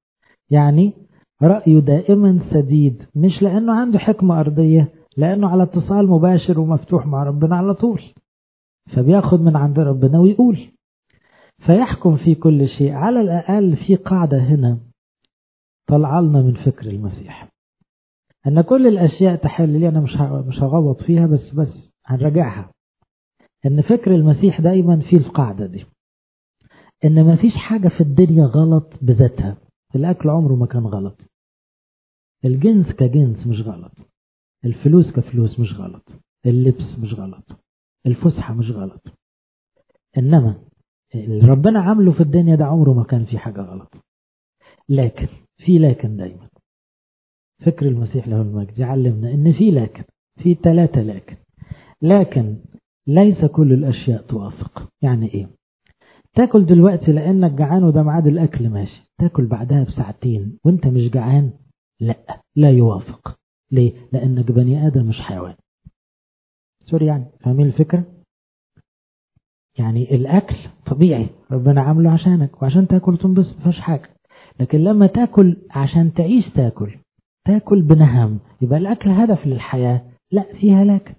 يعني رأيه دائما سديد مش لأنه عنده حكمة أرضية لأنه على اتصال مباشر ومفتوح مع ربنا على طول فبياخد من عند ربنا ويقول فيحكم في كل شيء على الأقل في قاعدة هنا طلع لنا من فكر المسيح أن كل الأشياء تحل لي أنا مش مش هغوط فيها بس بس هنراجعها أن فكر المسيح دايما فيه القاعدة دي أن ما فيش حاجة في الدنيا غلط بذاتها الأكل عمره ما كان غلط الجنس كجنس مش غلط الفلوس كفلوس مش غلط اللبس مش غلط الفسحة مش غلط إنما اللي ربنا عامله في الدنيا ده عمره ما كان في حاجة غلط لكن في لكن دايما فكر المسيح له المجد يعلمنا ان في لكن في ثلاثة لكن لكن ليس كل الاشياء توافق يعني ايه تاكل دلوقتي لانك جعان وده ميعاد الاكل ماشي تاكل بعدها بساعتين وانت مش جعان لا لا يوافق ليه لانك بني ادم مش حيوان سوري يعني فاهمين الفكره يعني الاكل طبيعي ربنا عامله عشانك وعشان تاكل وتنبسط مفيش حاجه لكن لما تاكل عشان تعيش تاكل تاكل بنهم يبقى الاكل هدف للحياه لا فيها لكن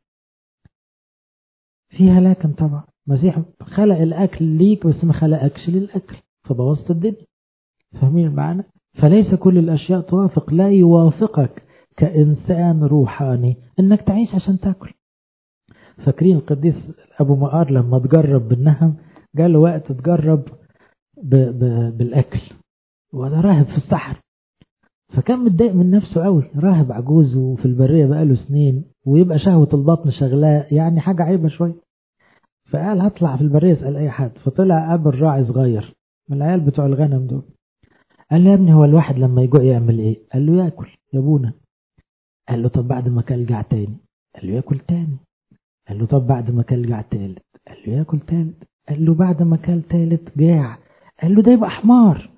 فيها لكن طبعا المسيح خلق الاكل ليك بس ما خلقكش للاكل فبوظت الدنيا فاهمين المعنى فليس كل الاشياء توافق لا يوافقك كانسان روحاني انك تعيش عشان تاكل فاكرين القديس ابو مقار لما تجرب بالنهم جاله وقت تجرب ب ب بالاكل وده راهب في الصحراء فكان متضايق من نفسه قوي راهب عجوز وفي البريه بقاله سنين ويبقى شهوه البطن شغلاه يعني حاجه عيبه شويه فقال هطلع في البريه اسال اي حد فطلع قابل راعي صغير من العيال بتوع الغنم دول قال له يا ابني هو الواحد لما يجوع يعمل ايه قال له ياكل يا ابونا قال له طب بعد ما كل جع تاني قال له ياكل تاني قال له طب بعد ما كل جع تالت قال له ياكل تالت قال له بعد ما كل تالت جاع قال له ده يبقى حمار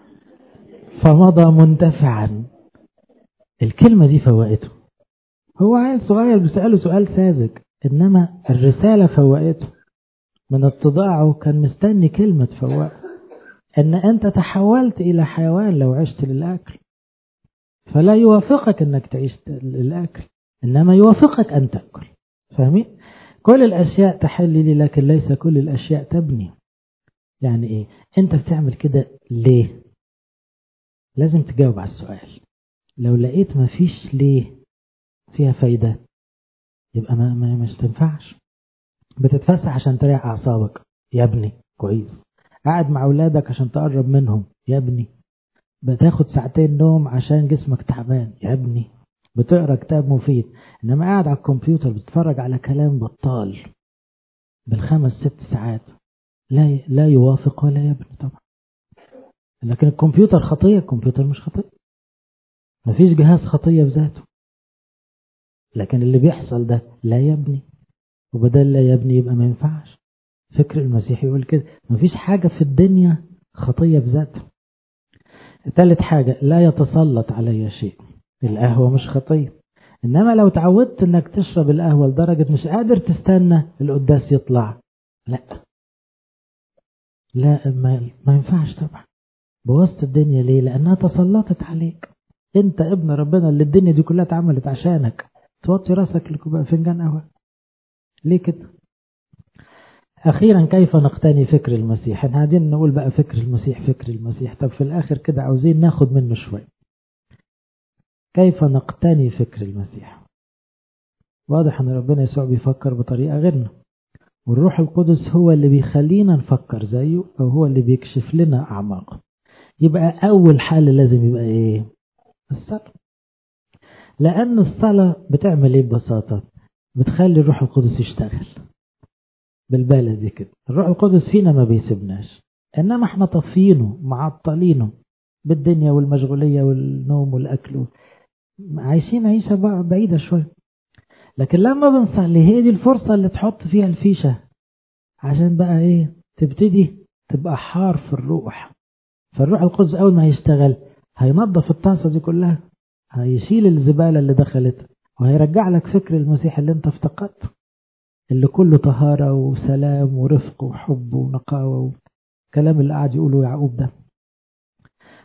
فمضى منتفعا الكلمة دي فوقته هو عيل صغير بيسأله سؤال ساذج إنما الرسالة فوقته من اتضاعه كان مستني كلمة تفوقه إن أنت تحولت إلى حيوان لو عشت للأكل فلا يوافقك إنك تعيش للأكل إنما يوافقك أن تأكل فاهمين؟ كل الأشياء تحل لي لكن ليس كل الأشياء تبني يعني إيه؟ أنت بتعمل كده ليه؟ لازم تجاوب على السؤال لو لقيت مفيش ليه فيها فايدة يبقى ما, ما مش تنفعش بتتفسح عشان تريح أعصابك يا ابني كويس قاعد مع أولادك عشان تقرب منهم يا ابني بتاخد ساعتين نوم عشان جسمك تعبان يا ابني بتقرا كتاب مفيد انما قاعد على الكمبيوتر بتتفرج على كلام بطال بالخمس ست ساعات لا لا يوافق ولا يبني طبعا لكن الكمبيوتر خطية الكمبيوتر مش خطية مفيش جهاز خطية بذاته لكن اللي بيحصل ده لا يبني وبدل لا يبني يبقى ما ينفعش فكر المسيح يقول كده مفيش حاجة في الدنيا خطية بذاتها ثالث حاجة لا يتسلط علي شيء القهوة مش خطية إنما لو تعودت إنك تشرب القهوة لدرجة مش قادر تستنى القداس يطلع لا لا ما, ما ينفعش طبعا بوظت الدنيا ليه لأنها تسلطت عليك أنت ابن ربنا اللي الدنيا دي كلها اتعملت عشانك توطي راسك لكوباية فنجان قهوة ليه كده أخيرا كيف نقتني فكر المسيح احنا قاعدين نقول بقى فكر المسيح فكر المسيح طب في الآخر كده عاوزين ناخد منه شوية كيف نقتني فكر المسيح واضح ان ربنا يسوع بيفكر بطريقة غيرنا والروح القدس هو اللي بيخلينا نفكر زيه او هو اللي بيكشف لنا اعماقه يبقى اول حل لازم يبقى ايه الصلاة لان الصلاة بتعمل ايه ببساطة بتخلي الروح القدس يشتغل بالبلدي كده الروح القدس فينا ما بيسيبناش انما احنا طفينه معطلينه بالدنيا والمشغولية والنوم والأكل عايشين عيشة بعيدة شوية لكن لما بنصلي هي دي الفرصة اللي تحط فيها الفيشة عشان بقى ايه تبتدي تبقى حار في الروح فالروح القدس أول ما هيشتغل هينظف الطاسة دي كلها هيشيل الزبالة اللي دخلت وهيرجع لك فكر المسيح اللي انت افتقدته اللي كله طهارة وسلام ورفق وحب ونقاوة والكلام اللي قاعد يقوله يعقوب ده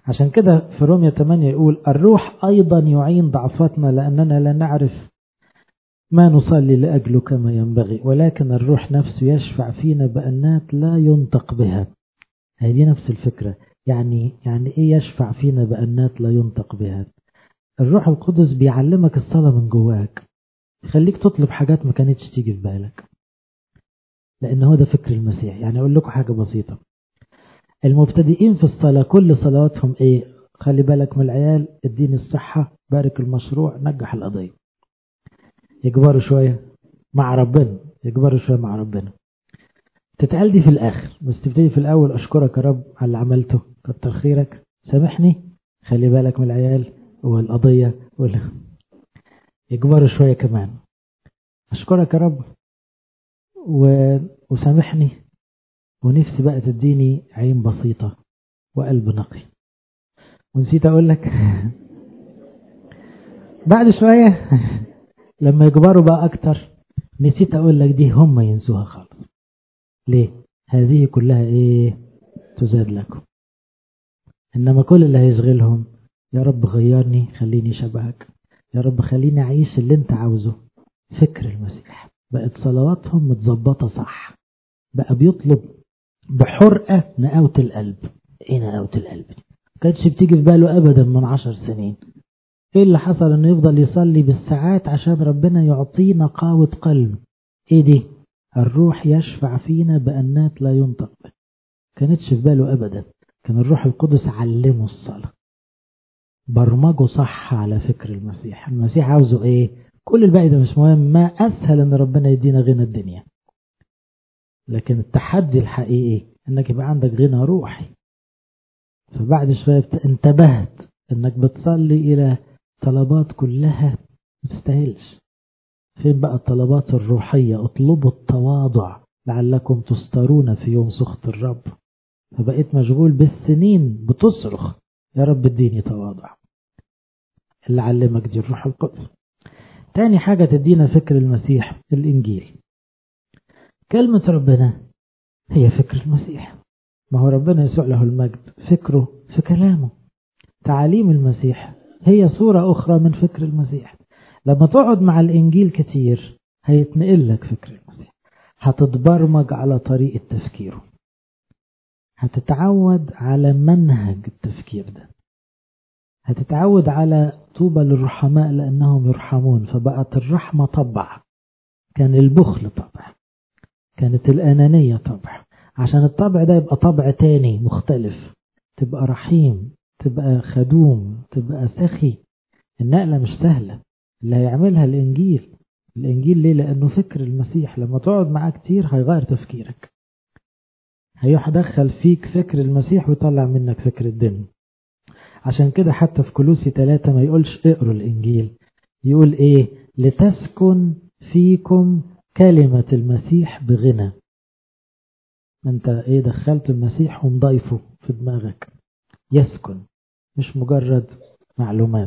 عشان كده في رومية 8 يقول الروح أيضا يعين ضعفاتنا لأننا لا نعرف ما نصلي لأجله كما ينبغي ولكن الروح نفسه يشفع فينا بأنات لا ينطق بها هذه نفس الفكرة يعني يعني إيه يشفع فينا بأنات لا ينطق بها الروح القدس بيعلمك الصلاة من جواك يخليك تطلب حاجات ما كانتش تيجي في بالك لأن هو ده فكر المسيح يعني أقول لكم حاجة بسيطة المبتدئين في الصلاة كل صلواتهم إيه خلي بالك من العيال اديني الصحة بارك المشروع نجح القضية يكبروا شوية مع ربنا يكبروا شوية مع ربنا تتقال دي في الآخر بس تبتدي في الأول أشكرك يا رب على اللي عملته كتر خيرك سامحني خلي بالك من العيال والقضية ولا يكبروا شوية كمان أشكرك يا رب و... وسامحني ونفسي بقى تديني عين بسيطة وقلب نقي ونسيت أقول لك بعد شوية لما يكبروا بقى أكتر نسيت أقول لك دي هم ينسوها خالص ليه هذه كلها إيه تزاد لكم إنما كل اللي هيشغلهم يا رب غيرني خليني شبهك يا رب خليني أعيش اللي أنت عاوزه فكر المسيح بقت صلواتهم متظبطة صح بقى بيطلب بحرقة نقاوة القلب ايه نقاوة القلب دي كانتش بتيجي في باله ابدا من عشر سنين ايه اللي حصل انه يفضل يصلي بالساعات عشان ربنا يعطيه نقاوة قلب ايه دي الروح يشفع فينا بأنات لا ينطق كانتش في باله ابدا كان الروح القدس علمه الصلاة برمجه صح على فكر المسيح المسيح عاوزه ايه كل الباقي ده مش مهم ما اسهل ان ربنا يدينا غنى الدنيا لكن التحدي الحقيقي انك يبقى عندك غنى روحي فبعد شوية انتبهت انك بتصلي الى طلبات كلها ما تستاهلش فين بقى الطلبات الروحية اطلبوا التواضع لعلكم تسترون في يوم سخط الرب فبقيت مشغول بالسنين بتصرخ يا رب اديني تواضع اللي علمك دي الروح القدس تاني حاجة تدينا فكر المسيح الإنجيل كلمة ربنا هي فكر المسيح ما هو ربنا يسوع له المجد فكره في كلامه تعاليم المسيح هي صورة أخرى من فكر المسيح لما تقعد مع الإنجيل كتير هيتنقل لك فكر المسيح هتتبرمج على طريقة تفكيره هتتعود على منهج التفكير ده هتتعود على طوبى للرحماء لأنهم يرحمون فبقت الرحمة طبع كان البخل طبع كانت الأنانية طبع عشان الطبع ده يبقى طبع تاني مختلف تبقى رحيم تبقى خدوم تبقى سخي النقلة مش سهلة اللي هيعملها الإنجيل الإنجيل ليه لأنه فكر المسيح لما تقعد معاه كتير هيغير تفكيرك هيدخل فيك فكر المسيح ويطلع منك فكر الدين عشان كده حتى في كلوسي ثلاثة ما يقولش اقروا الإنجيل يقول إيه لتسكن فيكم كلمة المسيح بغنى انت ايه دخلت المسيح ومضيفه في دماغك يسكن مش مجرد معلومات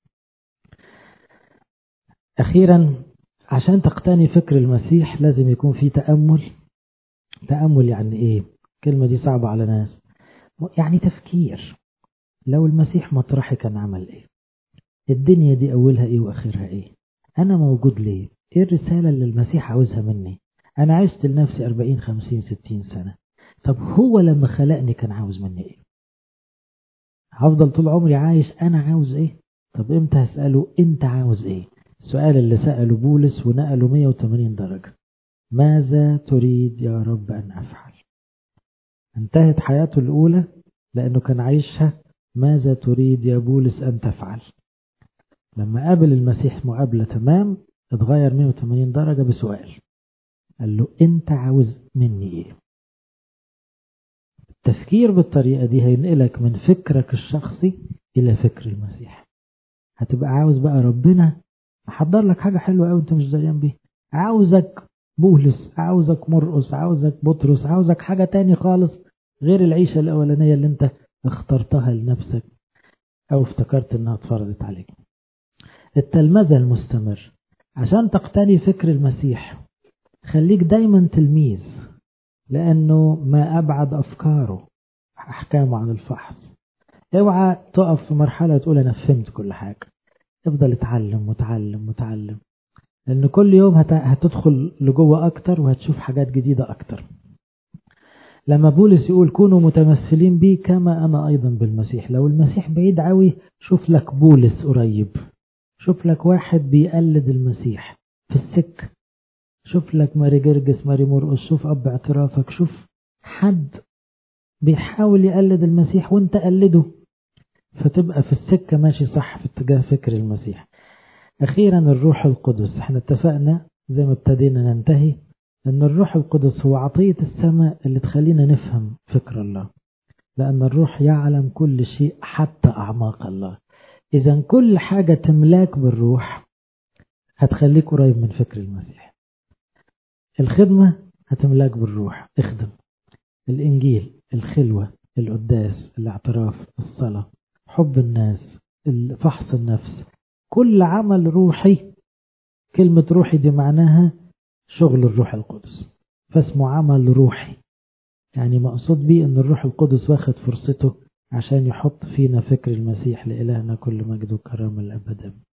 اخيرا عشان تقتني فكر المسيح لازم يكون في تأمل تأمل يعني ايه كلمة دي صعبة على ناس يعني تفكير لو المسيح مطرحي كان عمل ايه الدنيا دي اولها ايه واخرها ايه انا موجود ليه ايه الرسالة اللي المسيح عاوزها مني انا عشت لنفسي 40 50 60 سنة طب هو لما خلقني كان عاوز مني ايه هفضل طول عمري عايش انا عاوز ايه طب امتى هسأله انت عاوز ايه السؤال اللي سأله بولس ونقله 180 درجة ماذا تريد يا رب ان افعل انتهت حياته الاولى لانه كان عايشها ماذا تريد يا بولس ان تفعل لما قابل المسيح مقابلة تمام اتغير 180 درجة بسؤال قال له انت عاوز مني ايه التفكير بالطريقة دي هينقلك من فكرك الشخصي الى فكر المسيح هتبقى عاوز بقى ربنا محضر لك حاجة حلوة قوي انت مش دريان بيها عاوزك بولس عاوزك مرقس عاوزك بطرس عاوزك حاجة تاني خالص غير العيشة الأولانية اللي انت اخترتها لنفسك او افتكرت انها اتفرضت عليك التلمذة المستمر عشان تقتني فكر المسيح خليك دايما تلميذ لأنه ما أبعد أفكاره أحكامه عن الفحص اوعى تقف في مرحلة تقول أنا فهمت كل حاجة افضل اتعلم وتعلم وتعلم لأن كل يوم هت... هتدخل لجوه أكتر وهتشوف حاجات جديدة أكتر لما بولس يقول كونوا متمثلين بي كما أنا أيضا بالمسيح لو المسيح بعيد عوي شوف لك بولس قريب شوف لك واحد بيقلد المسيح في السك شوف لك ماري جرجس ماري مرقس شوف أب اعترافك شوف حد بيحاول يقلد المسيح وانت قلده فتبقى في السكة ماشي صح في اتجاه فكر المسيح أخيرا الروح القدس احنا اتفقنا زي ما ابتدينا ننتهي أن الروح القدس هو عطية السماء اللي تخلينا نفهم فكر الله لأن الروح يعلم كل شيء حتى أعماق الله إذا كل حاجة تملاك بالروح هتخليك قريب من فكر المسيح الخدمة هتملاك بالروح اخدم الإنجيل الخلوة القداس الاعتراف الصلاة حب الناس فحص النفس كل عمل روحي كلمة روحي دي معناها شغل الروح القدس فاسمه عمل روحي يعني مقصود بيه ان الروح القدس واخد فرصته عشان يحط فينا فكر المسيح لإلهنا كل مجد وكرامة الأبد